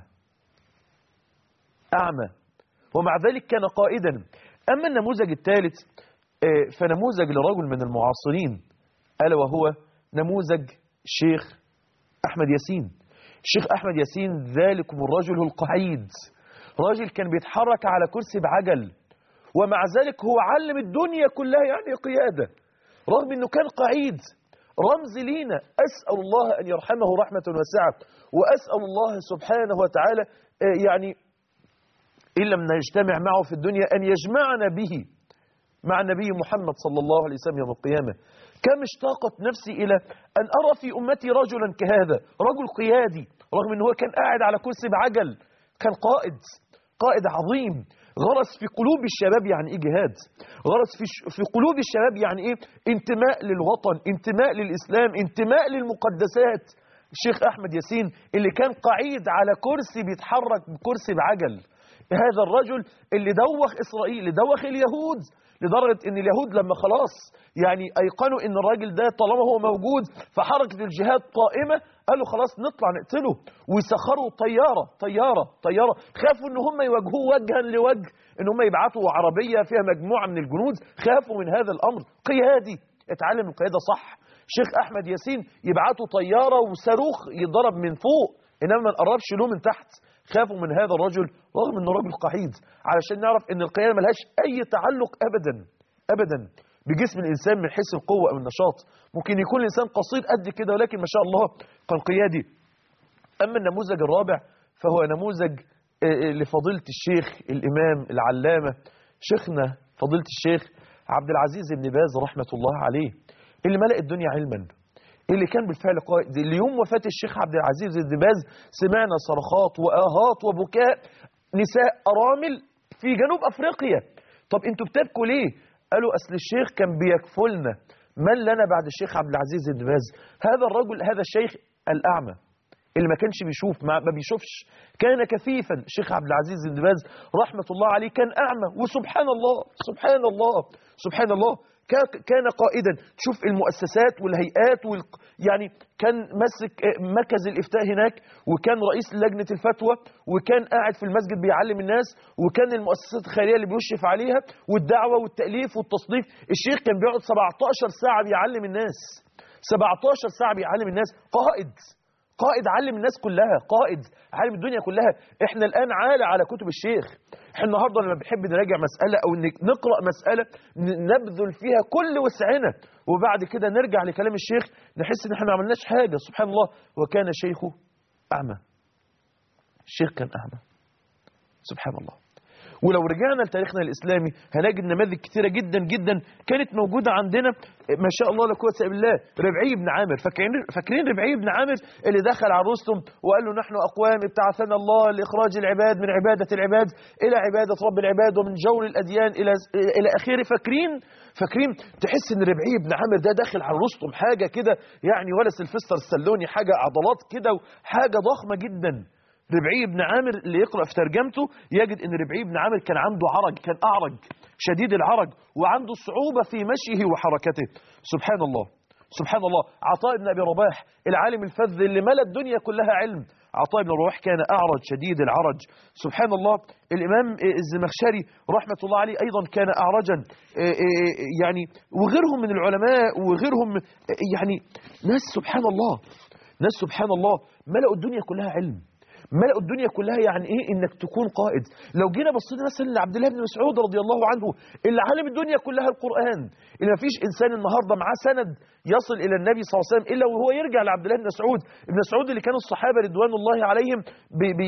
اعمى ومع ذلك كان قائدا اما النموذج الثالث آه، فنموذج لرجل من المعاصرين الا وهو نموذج الشيخ احمد ياسين الشيخ احمد ياسين ذلكم الرجل القعيد راجل كان بيتحرك على كرسي بعجل ومع ذلك هو علم الدنيا كلها يعني قياده رغم انه كان قعيد رمز لينا أسأل الله أن يرحمه رحمة واسعة وأسأل الله سبحانه وتعالى آه، يعني إن لم نجتمع معه في الدنيا أن يجمعنا به مع النبي محمد صلى الله عليه وسلم يوم القيامة كم اشتاقت نفسي إلى أن أرى في أمتي رجلا كهذا رجل قيادي رغم أنه هو كان قاعد على كرسي بعجل كان قائد قائد عظيم غرس في قلوب الشباب يعني ايه جهاد غرس في ش- في قلوب الشباب يعني ايه انتماء للوطن انتماء للاسلام انتماء للمقدسات الشيخ احمد ياسين اللي كان قعيد على كرسي بيتحرك بكرسي بعجل هذا الرجل اللي دوخ اسرائيل اللي دوخ اليهود لدرجه ان اليهود لما خلاص يعني ايقنوا ان الراجل ده طالما هو موجود فحركه الجهاد قائمه قالوا خلاص نطلع نقتله ويسخروا طياره طياره طياره خافوا ان هم يواجهوه وجها لوجه ان هم يبعتوا عربيه فيها مجموعه من الجنود خافوا من هذا الامر قيادي اتعلم القياده صح شيخ احمد ياسين يبعتوا طياره وصاروخ يضرب من فوق انما ما نقربش له من تحت خافوا من هذا الرجل رغم انه راجل قحيد علشان نعرف ان القياده ملهاش اي تعلق ابدا ابدا بجسم الانسان من حيث القوه او النشاط ممكن يكون الانسان قصير قد كده ولكن ما شاء الله كان قيادي اما النموذج الرابع فهو نموذج آه، آه، لفضيله الشيخ الامام العلامه شيخنا فضيله الشيخ عبد العزيز بن باز رحمه الله عليه اللي ملأ الدنيا علما اللي كان بالفعل قائد اللي يوم وفاة الشيخ عبد العزيز بن باز سمعنا صرخات وآهات وبكاء نساء أرامل في جنوب أفريقيا طب انتوا بتبكوا ليه قالوا أصل الشيخ كان بيكفلنا من لنا بعد الشيخ عبد العزيز بن باز هذا الرجل هذا الشيخ الأعمى اللي ما كانش بيشوف ما, ما بيشوفش كان كفيفا الشيخ عبد العزيز بن باز رحمه الله عليه كان اعمى وسبحان الله سبحان الله سبحان الله كا- كان قائدا تشوف المؤسسات والهيئات وال... يعني كان ماسك آه، مركز الافتاء هناك وكان رئيس لجنه الفتوى وكان قاعد في المسجد بيعلم الناس وكان المؤسسات الخيريه اللي بيشرف عليها والدعوه والتاليف والتصنيف الشيخ كان بيقعد 17 ساعه بيعلم الناس 17 ساعه بيعلم الناس قائد قائد علم الناس كلها قائد علم الدنيا كلها احنا الان عالة على كتب الشيخ احنا النهارده لما بنحب نراجع مساله او ن- نقرا مساله ن- نبذل فيها كل وسعنا وبعد كده نرجع لكلام الشيخ نحس ان احنا ما عملناش حاجه سبحان الله وكان شيخه اعمى الشيخ كان اعمى سبحان الله ولو رجعنا لتاريخنا الإسلامي هنجد نماذج كثيرة جدا جدا كانت موجودة عندنا ما شاء الله لا قوة إلا بالله ربعي بن عامر فاكرين فاكرين ربعي بن عامر اللي دخل على رستم وقال له نحن أقوام ابتعثنا الله لإخراج العباد من عبادة العباد إلى عبادة رب العباد ومن جور الأديان إلى إلى آخره فاكرين فاكرين تحس إن ربعي بن عامر ده داخل على رستم حاجة كده يعني ولا سلفستر السلوني حاجة عضلات كده وحاجة ضخمة جدا ربعي بن عامر اللي يقرأ في ترجمته يجد ان ربعي بن عامر كان عنده عرج كان أعرج شديد العرج وعنده صعوبة في مشيه وحركته سبحان الله سبحان الله عطاء بن أبي رباح العالم الفذ اللي ملا الدنيا كلها علم عطاء بن رباح كان أعرج شديد العرج سبحان الله الإمام الزمخشري رحمة الله عليه أيضا كان أعرجا يعني وغيرهم من العلماء وغيرهم يعني ناس سبحان الله ناس سبحان الله ملأوا الدنيا كلها علم ملأوا الدنيا كلها يعني ايه انك تكون قائد لو جينا بصينا مثلا لعبد الله بن مسعود رضي الله عنه اللي علم الدنيا كلها القرآن اللي ما فيش انسان النهارده معاه سند يصل الى النبي صلى الله عليه وسلم الا وهو يرجع لعبد الله بن مسعود ابن مسعود اللي كانوا الصحابه رضوان الله عليهم بي بي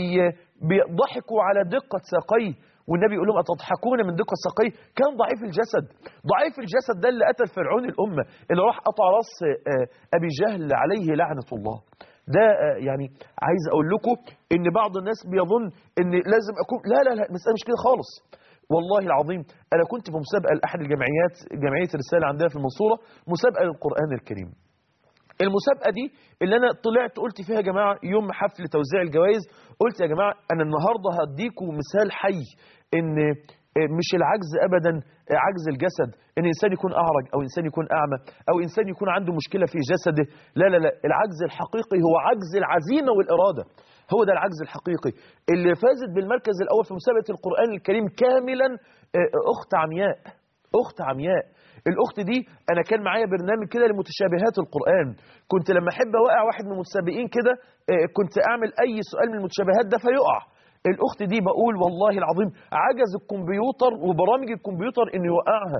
بيضحكوا على دقه ساقيه والنبي يقول لهم أتضحكون من دقة ساقيه كان ضعيف الجسد ضعيف الجسد ده اللي قتل فرعون الأمة اللي راح قطع راس أبي جهل عليه لعنة الله ده يعني عايز اقول لكم ان بعض الناس بيظن ان لازم اكون لا لا لا المساله مش كده خالص والله العظيم انا كنت في مسابقه لاحد الجمعيات جمعيه الرساله عندنا في المنصوره مسابقه للقران الكريم المسابقه دي اللي انا طلعت قلت فيها يا جماعه يوم حفل توزيع الجوائز قلت يا جماعه انا النهارده هديكم مثال حي ان مش العجز ابدا عجز الجسد ان انسان يكون اعرج او انسان يكون اعمى او انسان يكون عنده مشكله في جسده لا لا لا العجز الحقيقي هو عجز العزيمه والاراده هو ده العجز الحقيقي اللي فازت بالمركز الاول في مسابقه القران الكريم كاملا اخت عمياء اخت عمياء الاخت دي انا كان معايا برنامج كده لمتشابهات القران كنت لما احب اوقع واحد من المتسابقين كده كنت اعمل اي سؤال من المتشابهات ده فيقع الاخت دي بقول والله العظيم عجز الكمبيوتر وبرامج الكمبيوتر انه يوقعها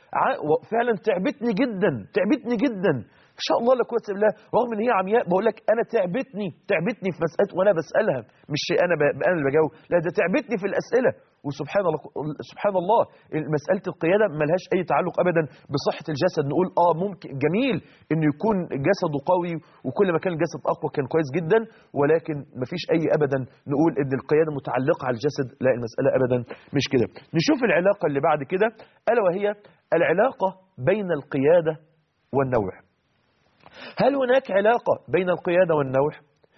فعلا تعبتني جدا تعبتني جدا ان شاء الله لا قوه الا بالله رغم ان هي عمياء بقول لك انا تعبتني تعبتني في مساله وانا بسالها مش انا ب... انا اللي بجاوب لا ده تعبتني في الاسئله وسبحان الله سبحان الله مساله القياده ملهاش اي تعلق ابدا بصحه الجسد نقول اه ممكن جميل انه يكون جسده قوي وكل ما كان الجسد اقوى كان كويس جدا ولكن مفيش اي ابدا نقول ان القياده متعلقه على الجسد لا المساله ابدا مش كده نشوف العلاقه اللي بعد كده الا وهي العلاقه بين القياده والنوع هل هناك علاقة بين القيادة والنوع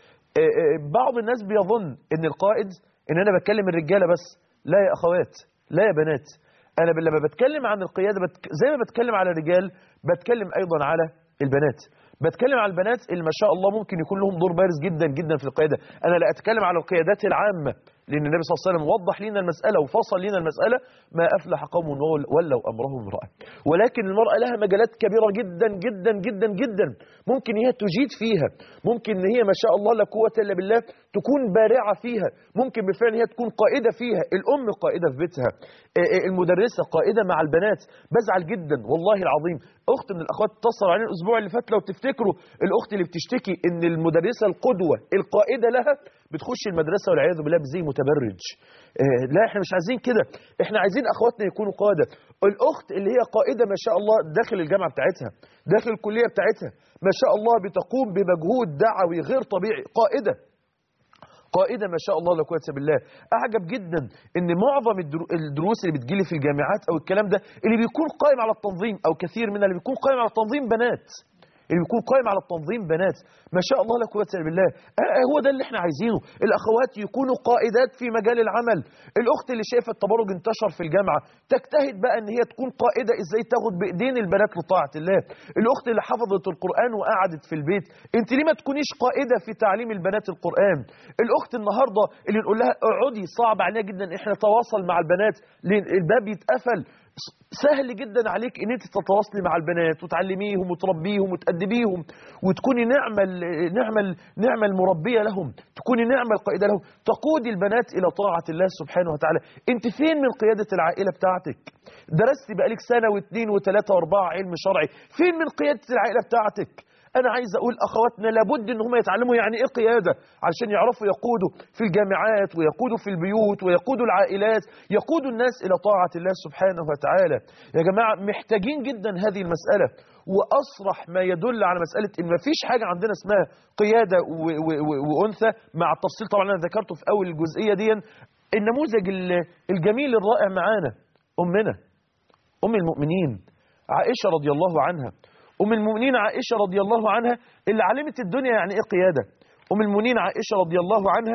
بعض الناس بيظن ان القائد ان انا بتكلم الرجالة بس لا يا اخوات لا يا بنات انا لما بتكلم عن القيادة بتك... زي ما بتكلم على الرجال بتكلم ايضا على البنات بتكلم على البنات اللي ما شاء الله ممكن يكون لهم دور بارز جدا جدا في القيادة انا لا اتكلم على القيادات العامة لان النبي صلى الله عليه وسلم وضح لنا المسألة وفصل لنا المسألة ما افلح قوم ولوا امرهم امرأة ولكن المرأة لها مجالات كبيرة جدا جدا جدا جدا ممكن هي تجيد فيها ممكن ان هي ما شاء الله لا قوة الا بالله تكون بارعة فيها ممكن بالفعل هي تكون قائدة فيها الام قائدة في بيتها المدرسة قائدة مع البنات بزعل جدا والله العظيم اخت من الاخوات اتصل علينا الاسبوع اللي فات لو تفتكروا الاخت اللي بتشتكي ان المدرسة القدوة القائدة لها بتخش المدرسة والعياذ بالله بزي متبرج اه لا احنا مش عايزين كده احنا عايزين اخواتنا يكونوا قادة الاخت اللي هي قائدة ما شاء الله داخل الجامعة بتاعتها داخل الكلية بتاعتها ما شاء الله بتقوم بمجهود دعوي غير طبيعي قائدة قائدة ما شاء الله لا قوه الا بالله اعجب جدا ان معظم الدروس اللي بتجيلي في الجامعات او الكلام ده اللي بيكون قائم على التنظيم او كثير منها اللي بيكون قائم على التنظيم بنات اللي بيكون قائم على التنظيم بنات ما شاء الله لا قوه الا بالله آه، آه، هو ده اللي احنا عايزينه الاخوات يكونوا قائدات في مجال العمل الاخت اللي شايفه التبرج انتشر في الجامعه تجتهد بقى ان هي تكون قائده ازاي تاخد بايدين البنات لطاعه الله الاخت اللي حفظت القران وقعدت في البيت انت ليه ما تكونيش قائده في تعليم البنات القران الاخت النهارده اللي نقول لها اقعدي صعب علينا جدا ان احنا نتواصل مع البنات لان الباب يتقفل سهل جدا عليك ان انت تتواصلي مع البنات وتعلميهم وتربيهم وتأدبيهم وتكوني نعمة ال- نعمة ال- نعمة المربية لهم تكوني نعمة القائدة لهم تقودي البنات إلى طاعة الله سبحانه وتعالى انت فين من قيادة العائلة بتاعتك درستي بقالك سنة واثنين وثلاثة واربعة علم شرعي فين من قيادة العائلة بتاعتك انا عايز اقول اخواتنا لابد ان هم يتعلموا يعني ايه قياده علشان يعرفوا يقودوا في الجامعات ويقودوا في البيوت ويقودوا العائلات يقودوا الناس الى طاعه الله سبحانه وتعالى يا جماعه محتاجين جدا هذه المساله واصرح ما يدل على مساله ان مفيش حاجه عندنا اسمها قياده و- و- و- وانثى مع التفصيل طبعا انا ذكرته في اول الجزئيه دي النموذج ال- الجميل الرائع معانا امنا ام المؤمنين عائشه رضي الله عنها أم المؤمنين عائشة رضي الله عنها اللي علمت الدنيا يعني إيه قيادة أم المؤمنين عائشة رضي الله عنها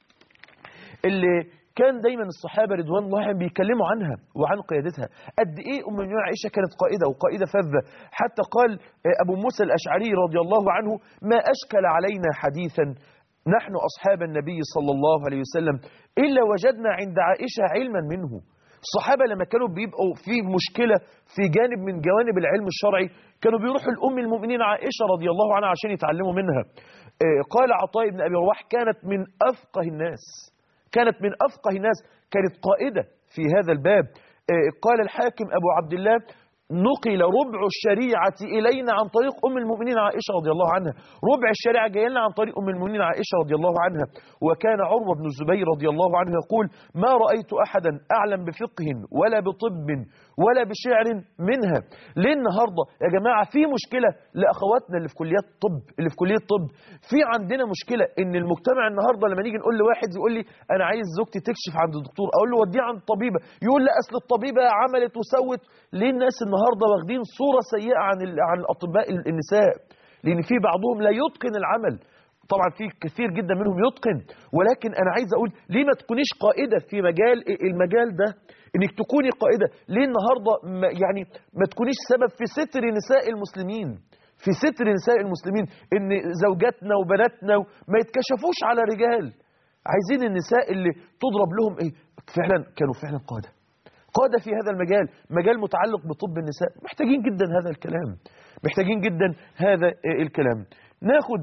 اللي كان دايما الصحابة رضوان الله عليهم بيتكلموا عنها وعن قيادتها قد إيه أم المؤمنين عائشة كانت قائدة وقائدة فذة حتى قال آه، أبو موسى الأشعري رضي الله عنه ما أشكل علينا حديثا نحن أصحاب النبي صلى الله عليه وسلم إلا وجدنا عند عائشة علما منه الصحابة لما كانوا بيبقوا في مشكلة في جانب من جوانب العلم الشرعي كانوا بيروحوا لأم المؤمنين عائشة رضي الله عنها عشان يتعلموا منها آه، قال عطاء بن أبي رواح كانت من أفقه الناس كانت من أفقه الناس كانت قائدة في هذا الباب آه، قال الحاكم أبو عبد الله نقل ربع الشريعة إلينا عن طريق أم المؤمنين عائشة رضي الله عنها ربع الشريعة جاي لنا عن طريق أم المؤمنين عائشة رضي الله عنها وكان عروة بن الزبير رضي الله عنه يقول ما رأيت أحدا أعلم بفقه ولا بطب ولا بشعر منها ليه النهاردة يا جماعة في مشكلة لأخواتنا اللي في كليات الطب اللي في كلية الطب في عندنا مشكلة إن المجتمع النهاردة لما نيجي نقول لواحد يقول لي أنا عايز زوجتي تكشف عند الدكتور أقول له وديه عند الطبيبة يقول لا أصل الطبيبة عملت وسوت ليه الناس النهاردة واخدين صورة سيئة عن ال- عن الأطباء النساء لأن في بعضهم لا يتقن العمل طبعا في كثير جدا منهم يتقن ولكن انا عايز اقول ليه ما تكونيش قائده في مجال المجال ده انك تكوني قائده ليه النهارده ما يعني ما تكونيش سبب في ستر نساء المسلمين في ستر نساء المسلمين ان زوجاتنا وبناتنا ما يتكشفوش على رجال عايزين النساء اللي تضرب لهم ايه فعلا كانوا فعلا قاده قادة في هذا المجال مجال متعلق بطب النساء محتاجين جدا هذا الكلام محتاجين جدا هذا الكلام ناخد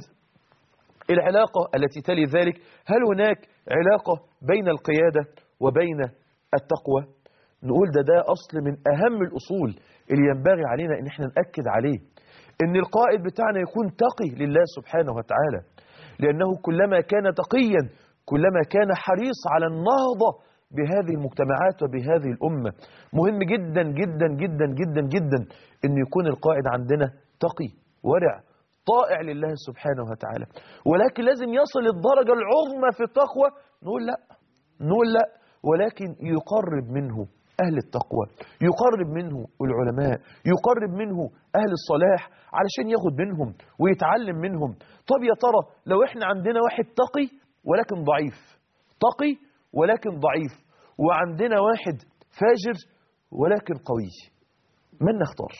العلاقة التي تلي ذلك هل هناك علاقة بين القيادة وبين التقوى نقول ده ده أصل من أهم الأصول اللي ينبغي علينا إن احنا نأكد عليه إن القائد بتاعنا يكون تقي لله سبحانه وتعالى لأنه كلما كان تقيا كلما كان حريص على النهضة بهذه المجتمعات وبهذه الأمة مهم جدا جدا جدا جدا جدا أن يكون القائد عندنا تقي ورع طائع لله سبحانه وتعالى ولكن لازم يصل الدرجة العظمى في التقوى نقول لا نقول لا ولكن يقرب منه أهل التقوى يقرب منه العلماء يقرب منه أهل الصلاح علشان ياخد منهم ويتعلم منهم طب يا ترى لو احنا عندنا واحد تقي ولكن ضعيف تقي ولكن ضعيف وعندنا واحد فاجر ولكن قوي من نختار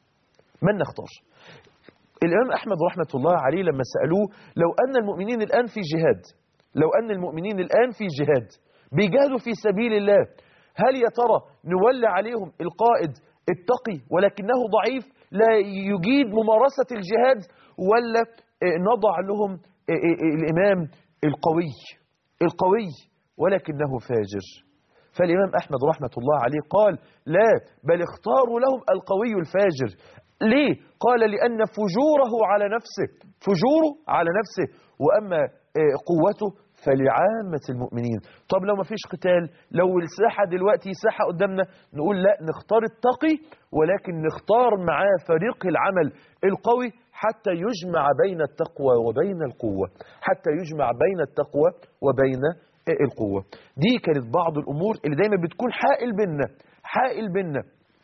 من نختار الإمام أحمد رحمة الله عليه لما سألوه لو أن المؤمنين الآن في جهاد لو أن المؤمنين الآن في جهاد بيجاهدوا في سبيل الله هل يا ترى نولى عليهم القائد التقي ولكنه ضعيف لا يجيد ممارسة الجهاد ولا آه، نضع لهم آه، آه، الإمام القوي القوي ولكنه فاجر فالإمام أحمد رحمة الله عليه قال لا بل اختاروا لهم القوي الفاجر ليه؟ قال لأن فجوره على نفسه فجوره على نفسه وأما آه، قوته فلعامة المؤمنين طب لو ما فيش قتال لو الساحة دلوقتي ساحة قدامنا نقول لا نختار التقي ولكن نختار معاه فريق العمل القوي حتى يجمع بين التقوى وبين القوة حتى يجمع بين التقوى وبين آه، القوة دي كانت بعض الأمور اللي دايما بتكون حائل بينا حائل بينا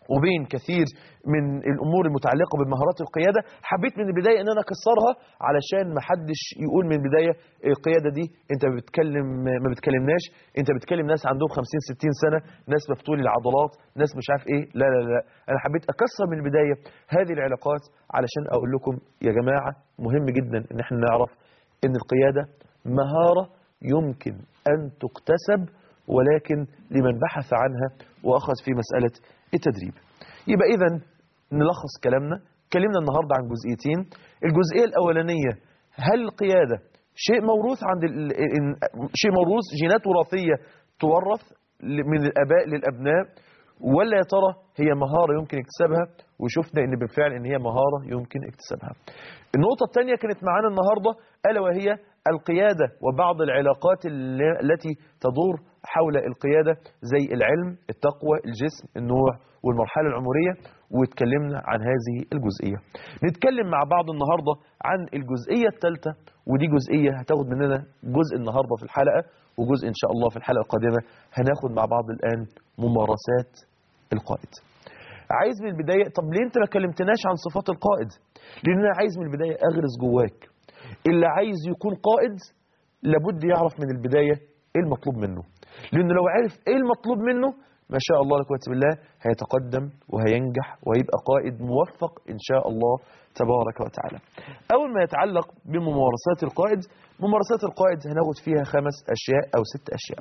وبين كثير من الامور المتعلقه بمهارات القياده حبيت من البدايه ان انا اكسرها علشان ما حدش يقول من البدايه القياده دي انت بتتكلم ما بتكلمناش انت بتكلم ناس عندهم 50 60 سنه ناس مفتول العضلات ناس مش عارف ايه لا لا لا انا حبيت اكسر من البدايه هذه العلاقات علشان اقول لكم يا جماعه مهم جدا ان احنا نعرف ان القياده مهاره يمكن ان تكتسب ولكن لمن بحث عنها واخذ في مساله التدريب يبقى اذا نلخص كلامنا اتكلمنا النهارده عن جزئيتين الجزئيه الاولانيه هل القياده شيء موروث عند ال... ال- شيء موروث جينات وراثيه تورث ل- من الاباء للابناء ولا يا ترى هي مهاره يمكن اكتسابها وشفنا ان بالفعل ان هي مهاره يمكن اكتسابها النقطه الثانيه كانت معانا النهارده الا وهي القياده وبعض العلاقات الل- التي تدور حول القياده زي العلم التقوى الجسم النوع والمرحله العمريه واتكلمنا عن هذه الجزئيه نتكلم مع بعض النهارده عن الجزئيه الثالثه ودي جزئيه هتاخد مننا جزء النهارده في الحلقه وجزء ان شاء الله في الحلقه القادمه هناخد مع بعض الان ممارسات القائد عايز من البدايه طب ليه انت ما كلمتناش عن صفات القائد لان انا عايز من البدايه اغرس جواك اللي عايز يكون قائد لابد يعرف من البدايه ايه المطلوب منه لانه لو عرف ايه المطلوب منه ما شاء الله لا قوه الا بالله هيتقدم وهينجح وهيبقى قائد موفق ان شاء الله تبارك وتعالى. اول ما يتعلق بممارسات القائد، ممارسات القائد هناخد فيها خمس اشياء او ست اشياء.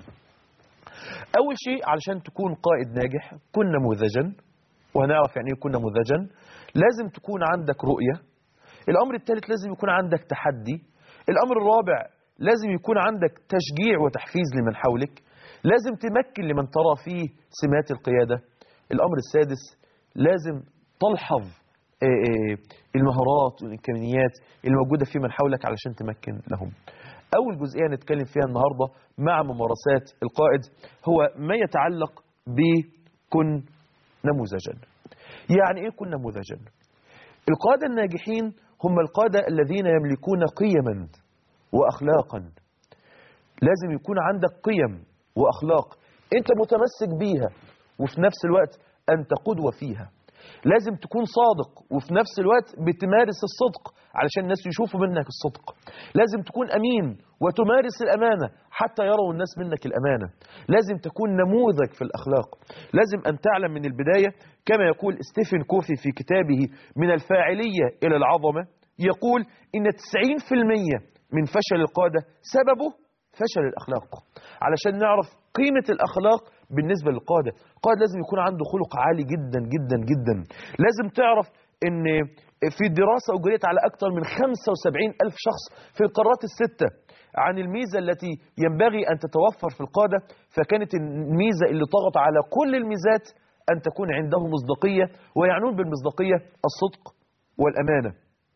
اول شيء علشان تكون قائد ناجح كن نموذجا وهنعرف يعني ايه كن نموذجا لازم تكون عندك رؤيه. الامر الثالث لازم يكون عندك تحدي. الامر الرابع لازم يكون عندك تشجيع وتحفيز لمن حولك. لازم تمكن لمن ترى فيه سمات القيادة الأمر السادس لازم تلحظ آه، آه، المهارات والإمكانيات الموجودة في من حولك علشان تمكن لهم أول جزئية نتكلم فيها النهاردة مع ممارسات القائد هو ما يتعلق بكن نموذجا يعني إيه كن نموذجا القادة الناجحين هم القادة الذين يملكون قيما وأخلاقا لازم يكون عندك قيم وأخلاق أنت متمسك بيها وفي نفس الوقت أنت قدوة فيها لازم تكون صادق وفي نفس الوقت بتمارس الصدق علشان الناس يشوفوا منك الصدق لازم تكون أمين وتمارس الأمانة حتى يروا الناس منك الأمانة لازم تكون نموذج في الأخلاق لازم أن تعلم من البداية كما يقول ستيفن كوفي في كتابه من الفاعلية إلى العظمة يقول إن 90% من فشل القادة سببه فشل الأخلاق علشان نعرف قيمة الأخلاق بالنسبة للقادة القائد لازم يكون عنده خلق عالي جدا جدا جدا لازم تعرف ان في دراسة أجريت على أكثر من 75 ألف شخص في القارات الستة عن الميزة التي ينبغي أن تتوفر في القادة فكانت الميزة اللي طغت على كل الميزات أن تكون عنده مصداقية ويعنون بالمصداقية الصدق والأمانة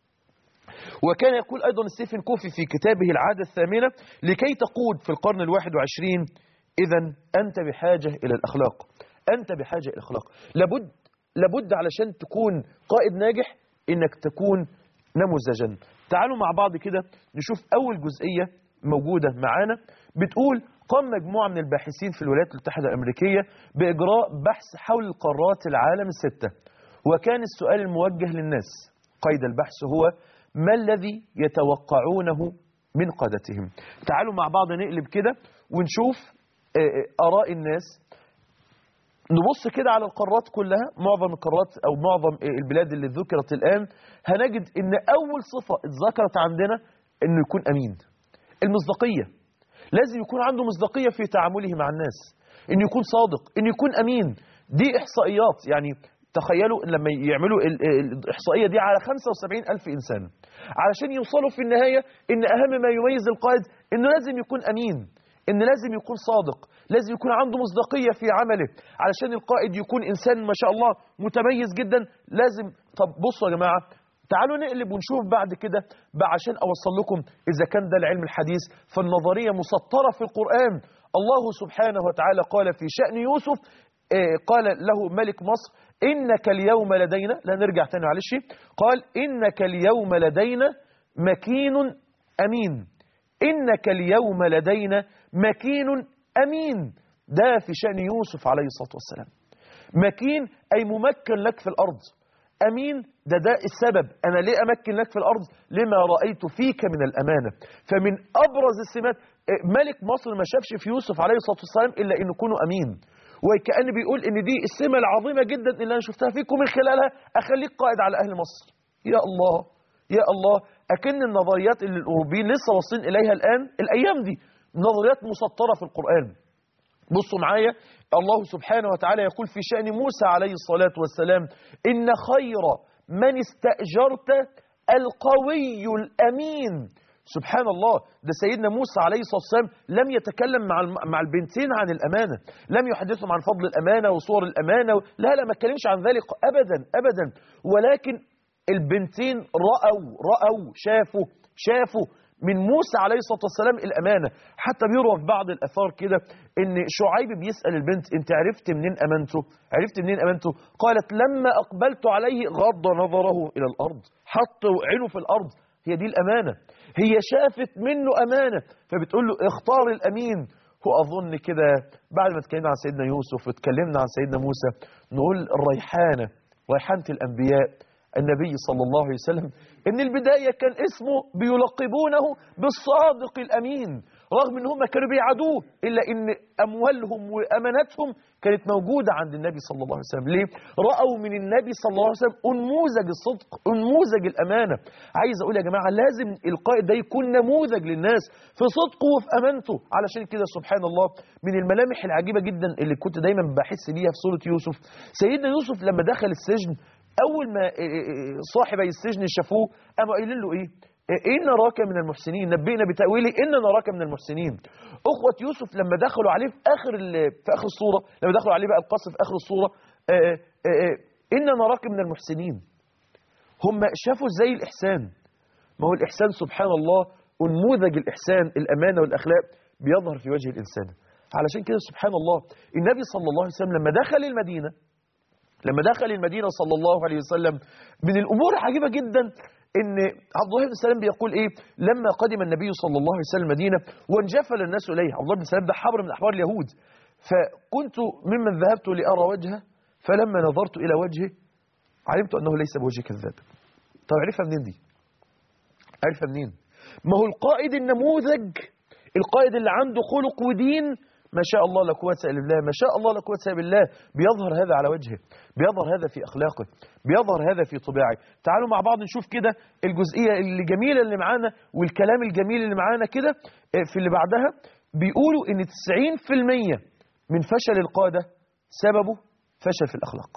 وكان يقول أيضا ستيفن كوفي في كتابه العادة الثامنة لكي تقود في القرن الواحد وعشرين إذا أنت بحاجة إلى الأخلاق أنت بحاجة إلى الأخلاق لابد لابد علشان تكون قائد ناجح إنك تكون نموذجا تعالوا مع بعض كده نشوف أول جزئية موجودة معانا بتقول قام مجموعة من الباحثين في الولايات المتحدة الأمريكية بإجراء بحث حول قارات العالم الستة وكان السؤال الموجه للناس قيد البحث هو ما الذي يتوقعونه من قادتهم تعالوا مع بعض نقلب كده ونشوف آه، آه، آراء الناس نبص كده على القارات كلها معظم القارات أو معظم آه، البلاد اللي ذكرت الآن هنجد إن أول صفة اتذكرت عندنا إنه يكون أمين المصداقية لازم يكون عنده مصداقية في تعامله مع الناس إنه يكون صادق إنه يكون أمين دي إحصائيات يعني تخيلوا لما يعملوا ال- ال- الإحصائية دي على 75 ألف إنسان علشان يوصلوا في النهاية إن أهم ما يميز القائد إنه لازم يكون أمين إن لازم يكون صادق لازم يكون عنده مصداقية في عمله علشان القائد يكون إنسان ما شاء الله متميز جدا لازم طب بصوا يا جماعة تعالوا نقلب ونشوف بعد كده بقى عشان أوصل لكم إذا كان ده العلم الحديث فالنظرية مسطرة في القرآن الله سبحانه وتعالى قال في شأن يوسف آه، قال له ملك مصر إنك اليوم لدينا لا نرجع تاني معلش قال إنك اليوم لدينا مكين أمين إنك اليوم لدينا مكين أمين ده في شأن يوسف عليه الصلاة والسلام مكين أي ممكن لك في الأرض أمين ده ده السبب أنا ليه أمكن لك في الأرض لما رأيت فيك من الأمانة فمن أبرز السمات آه، ملك مصر ما شافش في يوسف عليه الصلاة والسلام إلا إنه يكون أمين وكأن بيقول إن دي السمة العظيمة جدا اللي أنا شفتها فيكم من خلالها أخليك قائد على أهل مصر يا الله يا الله أكن النظريات اللي الأوروبيين لسه واصلين إليها الآن الأيام دي نظريات مسطرة في القرآن بصوا معايا الله سبحانه وتعالى يقول في شأن موسى عليه الصلاة والسلام إن خير من استأجرت القوي الأمين سبحان الله ده سيدنا موسى عليه الصلاة والسلام لم يتكلم مع الم- مع البنتين عن الأمانة لم يحدثهم عن فضل الأمانة وصور الأمانة لا لا ما اتكلمش عن ذلك أبدا أبدا ولكن البنتين رأوا رأوا شافوا شافوا من موسى عليه الصلاة والسلام الأمانة حتى بيروى في بعض الأثار كده إن شعيب بيسأل البنت أنت عرفت منين أمانته عرفت منين أمانته قالت لما أقبلت عليه غض نظره إلى الأرض حط عينه في الأرض هي دي الأمانة هي شافت منه أمانة فبتقول له اختار الأمين وأظن كده بعد ما اتكلمنا عن سيدنا يوسف واتكلمنا عن سيدنا موسى نقول الريحانة ريحانة الأنبياء النبي صلى الله عليه وسلم ان البداية كان اسمه بيلقبونه بالصادق الأمين رغم ان هم كانوا بيعادوه إلا ان أموالهم وأماناتهم كانت موجودة عند النبي صلى الله عليه وسلم ليه؟ رأوا من النبي صلى الله عليه وسلم أنموذج الصدق أنموذج الأمانة عايز أقول يا جماعة لازم القائد ده يكون نموذج للناس في صدقه وفي أمانته علشان كده سبحان الله من الملامح العجيبة جدا اللي كنت دايما بحس بيها في سورة يوسف سيدنا يوسف لما دخل السجن اول ما صاحبي السجن شافوه قاموا قايلين له ايه إن نراك من المحسنين نبئنا بتأويله إن نراك من المحسنين أخوة يوسف لما دخلوا عليه في آخر ال- في آخر الصورة لما دخلوا عليه بقى القصر في آخر الصورة آه، آه، آه، إن نراك من المحسنين هم شافوا ازاي الإحسان ما هو الإحسان سبحان الله أنموذج الإحسان الأمانة والأخلاق بيظهر في وجه الإنسان علشان كده سبحان الله النبي صلى الله عليه وسلم لما دخل المدينة لما دخل المدينة صلى الله عليه وسلم من الأمور العجيبة جدا ان عبد الله بن سلام بيقول ايه لما قدم النبي صلى الله عليه وسلم المدينة وانجفل الناس اليه عبد الله بن سلام ده حبر من احبار اليهود فكنت ممن ذهبت لارى وجهه فلما نظرت الى وجهه علمت انه ليس بوجه كذاب طب عرفها منين دي عرفها منين ما هو القائد النموذج القائد اللي عنده خلق ودين ما شاء الله لا قوه الا بالله ما شاء الله لا قوه الا بالله بيظهر هذا على وجهه بيظهر هذا في اخلاقه بيظهر هذا في طباعه تعالوا مع بعض نشوف كده الجزئيه اللي جميله اللي معانا والكلام الجميل اللي معانا كده آه، في اللي بعدها بيقولوا ان 90% من فشل القاده سببه فشل في الاخلاق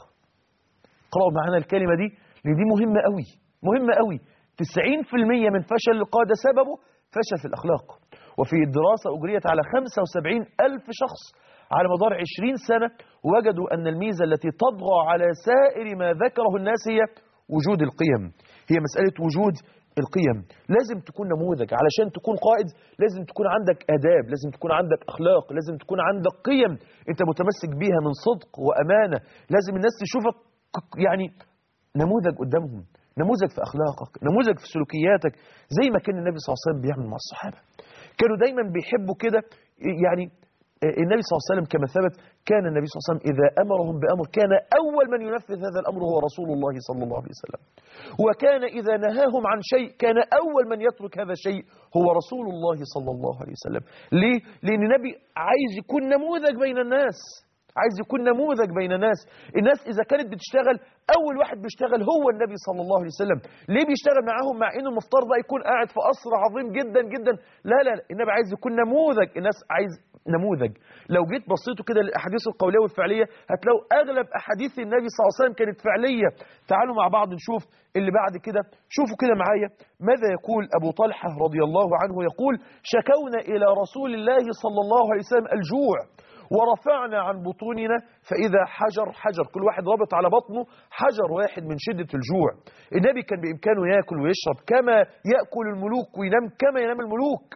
قرأوا معانا الكلمة دي لأن دي مهمة قوي مهمة قوي 90% من فشل القادة سببه فشل في الأخلاق وفي دراسة أجريت على 75 ألف شخص على مدار 20 سنة وجدوا أن الميزة التي تطغى على سائر ما ذكره الناس هي وجود القيم هي مسألة وجود القيم لازم تكون نموذج علشان تكون قائد لازم تكون عندك آداب لازم تكون عندك أخلاق لازم تكون عندك قيم أنت متمسك بيها من صدق وأمانة لازم الناس تشوفك يعني نموذج قدامهم نموذج في أخلاقك نموذج في سلوكياتك زي ما كان النبي صلى الله عليه وسلم بيعمل مع الصحابة كانوا دايما بيحبوا كده يعني النبي صلى الله عليه وسلم كما ثبت كان النبي صلى الله عليه وسلم إذا أمرهم بأمر كان أول من ينفذ هذا الأمر هو رسول الله صلى الله عليه وسلم وكان إذا نهاهم عن شيء كان أول من يترك هذا الشيء هو رسول الله صلى الله عليه وسلم ليه؟ لأن النبي عايز يكون نموذج بين الناس عايز يكون نموذج بين الناس الناس إذا كانت بتشتغل أول واحد بيشتغل هو النبي صلى الله عليه وسلم ليه بيشتغل معاهم مع إنه المفترض بقى يكون قاعد في قصر عظيم جدا جدا لا لا لا النبي عايز يكون نموذج الناس عايز نموذج لو جيت بصيتوا كده للأحاديث القولية والفعلية هتلاقوا أغلب أحاديث النبي صلى الله عليه وسلم كانت فعلية تعالوا مع بعض نشوف اللي بعد كده شوفوا كده معايا ماذا يقول أبو طلحة رضي الله عنه يقول شكونا إلى رسول الله صلى الله عليه وسلم الجوع ورفعنا عن بطوننا فإذا حجر حجر كل واحد رابط على بطنه حجر واحد من شدة الجوع النبي كان بإمكانه يأكل ويشرب كما يأكل الملوك وينام كما ينام الملوك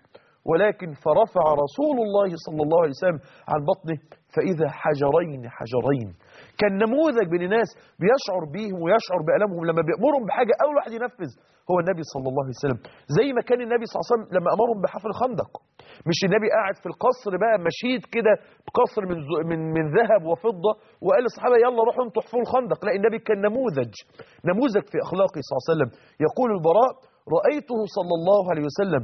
ولكن فرفع رسول الله صلى الله عليه وسلم عن بطنه فإذا حجرين حجرين كان نموذج من الناس بيشعر بيهم ويشعر بألمهم لما بيأمرهم بحاجة أول واحد ينفذ هو النبي صلى الله عليه وسلم زي ما كان النبي صلى الله عليه وسلم لما أمرهم بحفر الخندق مش النبي قاعد في القصر بقى مشيت كده بقصر من ز- من من ذهب وفضة وقال للصحابة يلا روحوا انتوا احفروا الخندق لا النبي كان نموذج نموذج في أخلاقه صلى الله عليه وسلم يقول البراء رأيته صلى الله عليه وسلم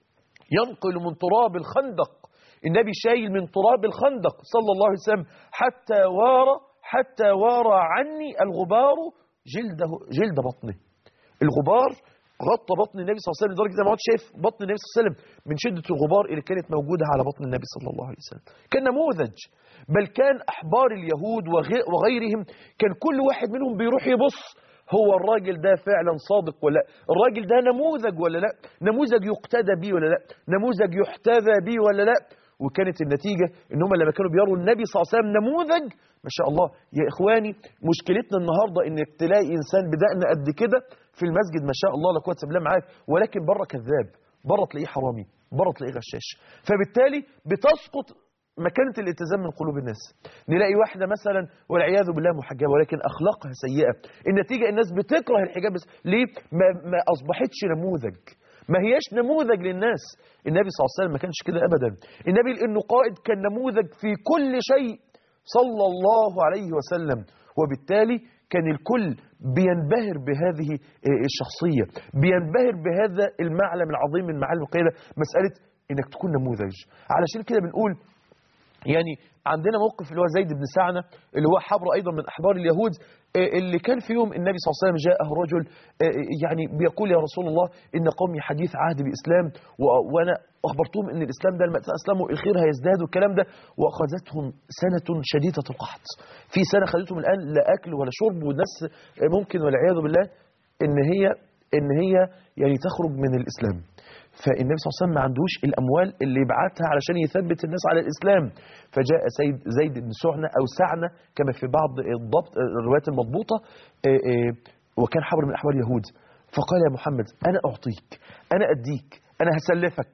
ينقل من تراب الخندق النبي شايل من تراب الخندق صلى الله عليه وسلم حتى وارى حتى وارى عني الغبار جلده جلد بطنه الغبار غطى بطن النبي صلى الله عليه وسلم لدرجه زي ما قعدت شايف بطن النبي صلى الله عليه وسلم من شده الغبار اللي كانت موجوده على بطن النبي صلى الله عليه وسلم كان نموذج بل كان احبار اليهود وغي- وغيرهم كان كل واحد منهم بيروح يبص هو الراجل ده فعلا صادق ولا لا الراجل ده نموذج ولا لا نموذج يقتدى بيه ولا لا نموذج يحتذى بيه ولا لا وكانت النتيجة ان هم لما كانوا بيروا النبي صلى الله عليه وسلم نموذج ما شاء الله يا اخواني مشكلتنا النهاردة انك تلاقي انسان بدأنا قد كده في المسجد ما شاء الله لا قوه الا بالله معاك ولكن بره كذاب بره تلاقيه حرامي بره تلاقيه غشاش فبالتالي بتسقط مكانة الالتزام من قلوب الناس نلاقي واحدة مثلا والعياذ بالله محجبة ولكن أخلاقها سيئة النتيجة الناس بتكره الحجاب بس ليه ما, ما أصبحتش نموذج ما هياش نموذج للناس النبي صلى الله عليه وسلم ما كانش كده أبدا النبي لأنه قائد كان نموذج في كل شيء صلى الله عليه وسلم وبالتالي كان الكل بينبهر بهذه الشخصية بينبهر بهذا المعلم العظيم من معالم القيادة مسألة انك تكون نموذج علشان كده بنقول يعني عندنا موقف اللي هو زيد بن سعنة اللي هو حبر أيضا من أحبار اليهود آه، اللي كان في يوم النبي صلى الله عليه وسلم جاءه رجل آه، يعني بيقول يا رسول الله إن قومي حديث عهد بإسلام و- وأنا أخبرتهم إن الإسلام ده لما أسلموا الخير هيزداد والكلام ده وأخذتهم سنة شديدة القحط في سنة خدتهم الآن لا أكل ولا شرب والناس آه، ممكن والعياذ بالله إن هي إن هي يعني تخرج من الإسلام فالنبي صلى الله عليه وسلم ما عندوش الاموال اللي يبعتها علشان يثبت الناس على الاسلام فجاء سيد زيد بن سعنه او سعنه كما في بعض الضبط الروايات المضبوطه آه، آه، وكان حبر من احبار اليهود فقال يا محمد انا اعطيك انا اديك انا هسلفك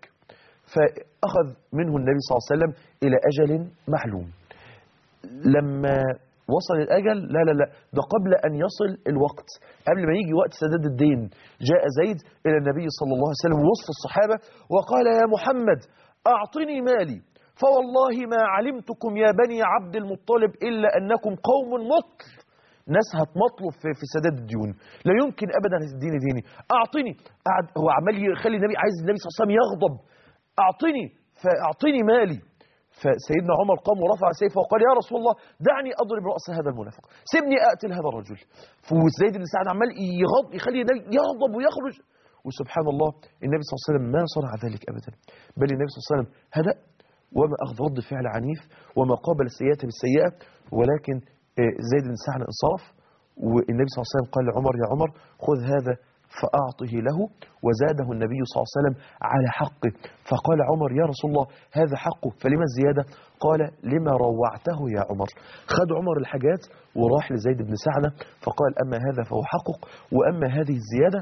فاخذ منه النبي صلى الله عليه وسلم الى اجل معلوم لما وصل الأجل لا لا لا ده قبل أن يصل الوقت قبل ما يجي وقت سداد الدين جاء زيد إلى النبي صلى الله عليه وسلم وسط الصحابة وقال يا محمد أعطني مالي فوالله ما علمتكم يا بني عبد المطلب إلا أنكم قوم مطل ناس هتمطلب في, في سداد الديون لا يمكن ابدا تديني ديني اعطني قعد هو عمال يخلي النبي عايز النبي صلى الله عليه وسلم يغضب اعطني فاعطني مالي فسيدنا عمر قام ورفع سيفه وقال يا رسول الله دعني اضرب راس هذا المنافق سيبني اقتل هذا الرجل فزيد بن سعد عمال يغضب يخلي النبي يغضب ويخرج وسبحان الله النبي صلى الله عليه وسلم ما صنع ذلك ابدا بل النبي صلى الله عليه وسلم هدأ وما اخذ رد فعل عنيف وما قابل السيئه بالسيئه ولكن آه، زيد بن سعد انصرف والنبي صلى الله عليه وسلم قال لعمر يا عمر خذ هذا فأعطه له وزاده النبي صلى الله عليه وسلم على حقه فقال عمر يا رسول الله هذا حقه فلما الزيادة قال لما روعته يا عمر خد عمر الحاجات وراح لزيد بن سعدة فقال أما هذا فهو حقك وأما هذه الزيادة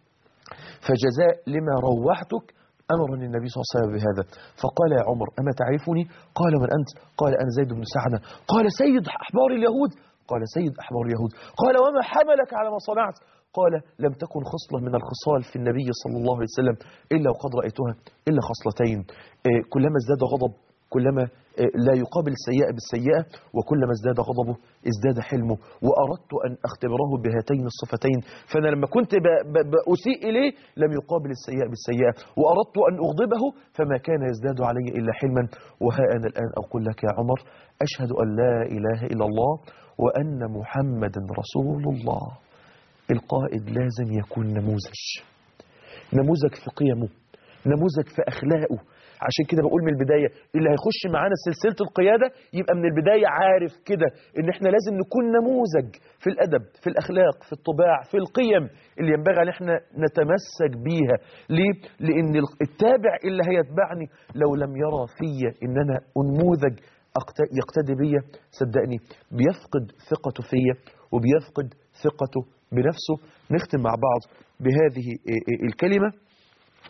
فجزاء لما روحتك أمرني النبي صلى الله عليه وسلم بهذا فقال يا عمر أما تعرفني قال من أنت قال أنا زيد بن سعدة قال سيد أحبار اليهود قال سيد أحبار اليهود قال وما حملك على ما صنعت قال لم تكن خصلة من الخصال في النبي صلى الله عليه وسلم إلا وقد رأيتها إلا خصلتين إيه، كلما ازداد غضب كلما إيه، لا يقابل السيئة بالسيئة وكلما ازداد غضبه ازداد حلمه وأردت أن أختبره بهاتين الصفتين فأنا لما كنت ب- ب- بأسيء إليه لم يقابل السيئة بالسيئة وأردت أن أغضبه فما كان يزداد علي إلا حلما وها أنا الآن أقول لك يا عمر أشهد أن لا إله إلا الله وأن محمدا رسول الله القائد لازم يكون نموذج نموذج في قيمه نموذج في أخلاقه عشان كده بقول من البداية اللي هيخش معانا سلسلة القيادة يبقى من البداية عارف كده ان احنا لازم نكون نموذج في الأدب في الأخلاق في الطباع في القيم اللي ينبغي ان احنا نتمسك بيها ليه؟ لأن التابع اللي هيتبعني لو لم يرى فيا ان انا نموذج أقت- يقتدي بيا صدقني بيفقد ثقته فيا وبيفقد ثقته بنفسه نختم مع بعض بهذه إيه إيه الكلمة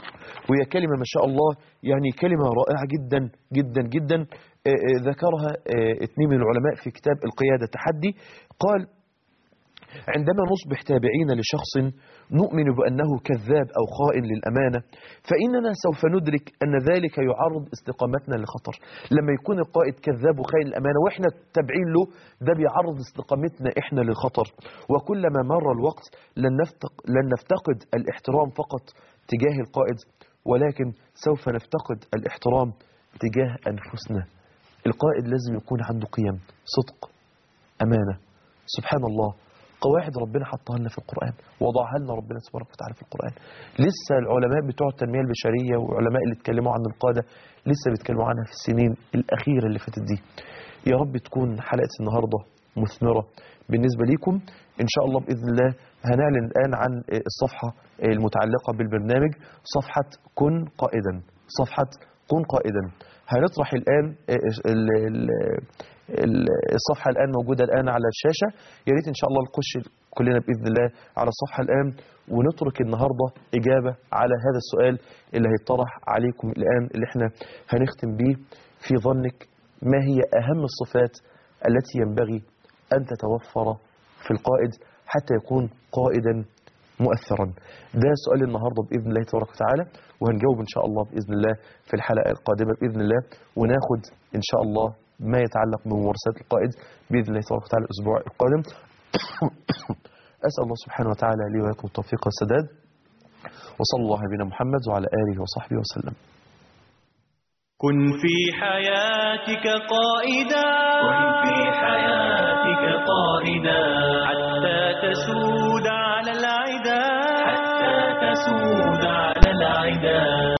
وهي كلمة ما شاء الله يعني كلمة رائعة جدا جدا جدا آه، آه، ذكرها آه، اثنين من العلماء في كتاب القيادة تحدي قال عندما نصبح تابعين لشخص نؤمن بأنه كذاب أو خائن للأمانة فإننا سوف ندرك أن ذلك يعرض استقامتنا لخطر لما يكون القائد كذاب وخائن الأمانة وإحنا تابعين له ده بيعرض استقامتنا إحنا للخطر وكلما مر الوقت لن نفتق لن نفتقد الاحترام فقط تجاه القائد ولكن سوف نفتقد الاحترام تجاه أنفسنا القائد لازم يكون عنده قيم صدق أمانة سبحان الله قواعد ربنا حطها لنا في القرآن وضعها لنا ربنا تبارك وتعالى في القرآن لسه العلماء بتوع التنمية البشرية وعلماء اللي اتكلموا عن القادة لسه بيتكلموا عنها في السنين الأخيرة اللي فاتت دي يا رب تكون حلقة النهاردة مثمرة بالنسبة ليكم إن شاء الله بإذن الله هنعلن الآن عن الصفحة المتعلقة بالبرنامج صفحة كن قائدا صفحة كن قائدا هنطرح الآن ال- ال- ال- الصفحة الآن موجودة الآن على الشاشة يا ريت إن شاء الله نخش كلنا بإذن الله على الصفحة الآن ونترك النهاردة إجابة على هذا السؤال اللي هيطرح عليكم الآن اللي احنا هنختم بيه في ظنك ما هي أهم الصفات التي ينبغي أن تتوفر في القائد حتى يكون قائدا مؤثرا ده سؤال النهاردة بإذن الله تبارك وتعالى وهنجاوب إن شاء الله بإذن الله في الحلقة القادمة بإذن الله وناخد إن شاء الله ما يتعلق بممارسات القائد بإذن الله تبارك وتعالى الأسبوع القادم أسأل الله سبحانه وتعالى لي ولكم التوفيق والسداد وصلى الله على نبينا محمد وعلى آله وصحبه وسلم كن في حياتك قائدا كن في حياتك قائدا حتى تسود على العدا حتى تسود على العدا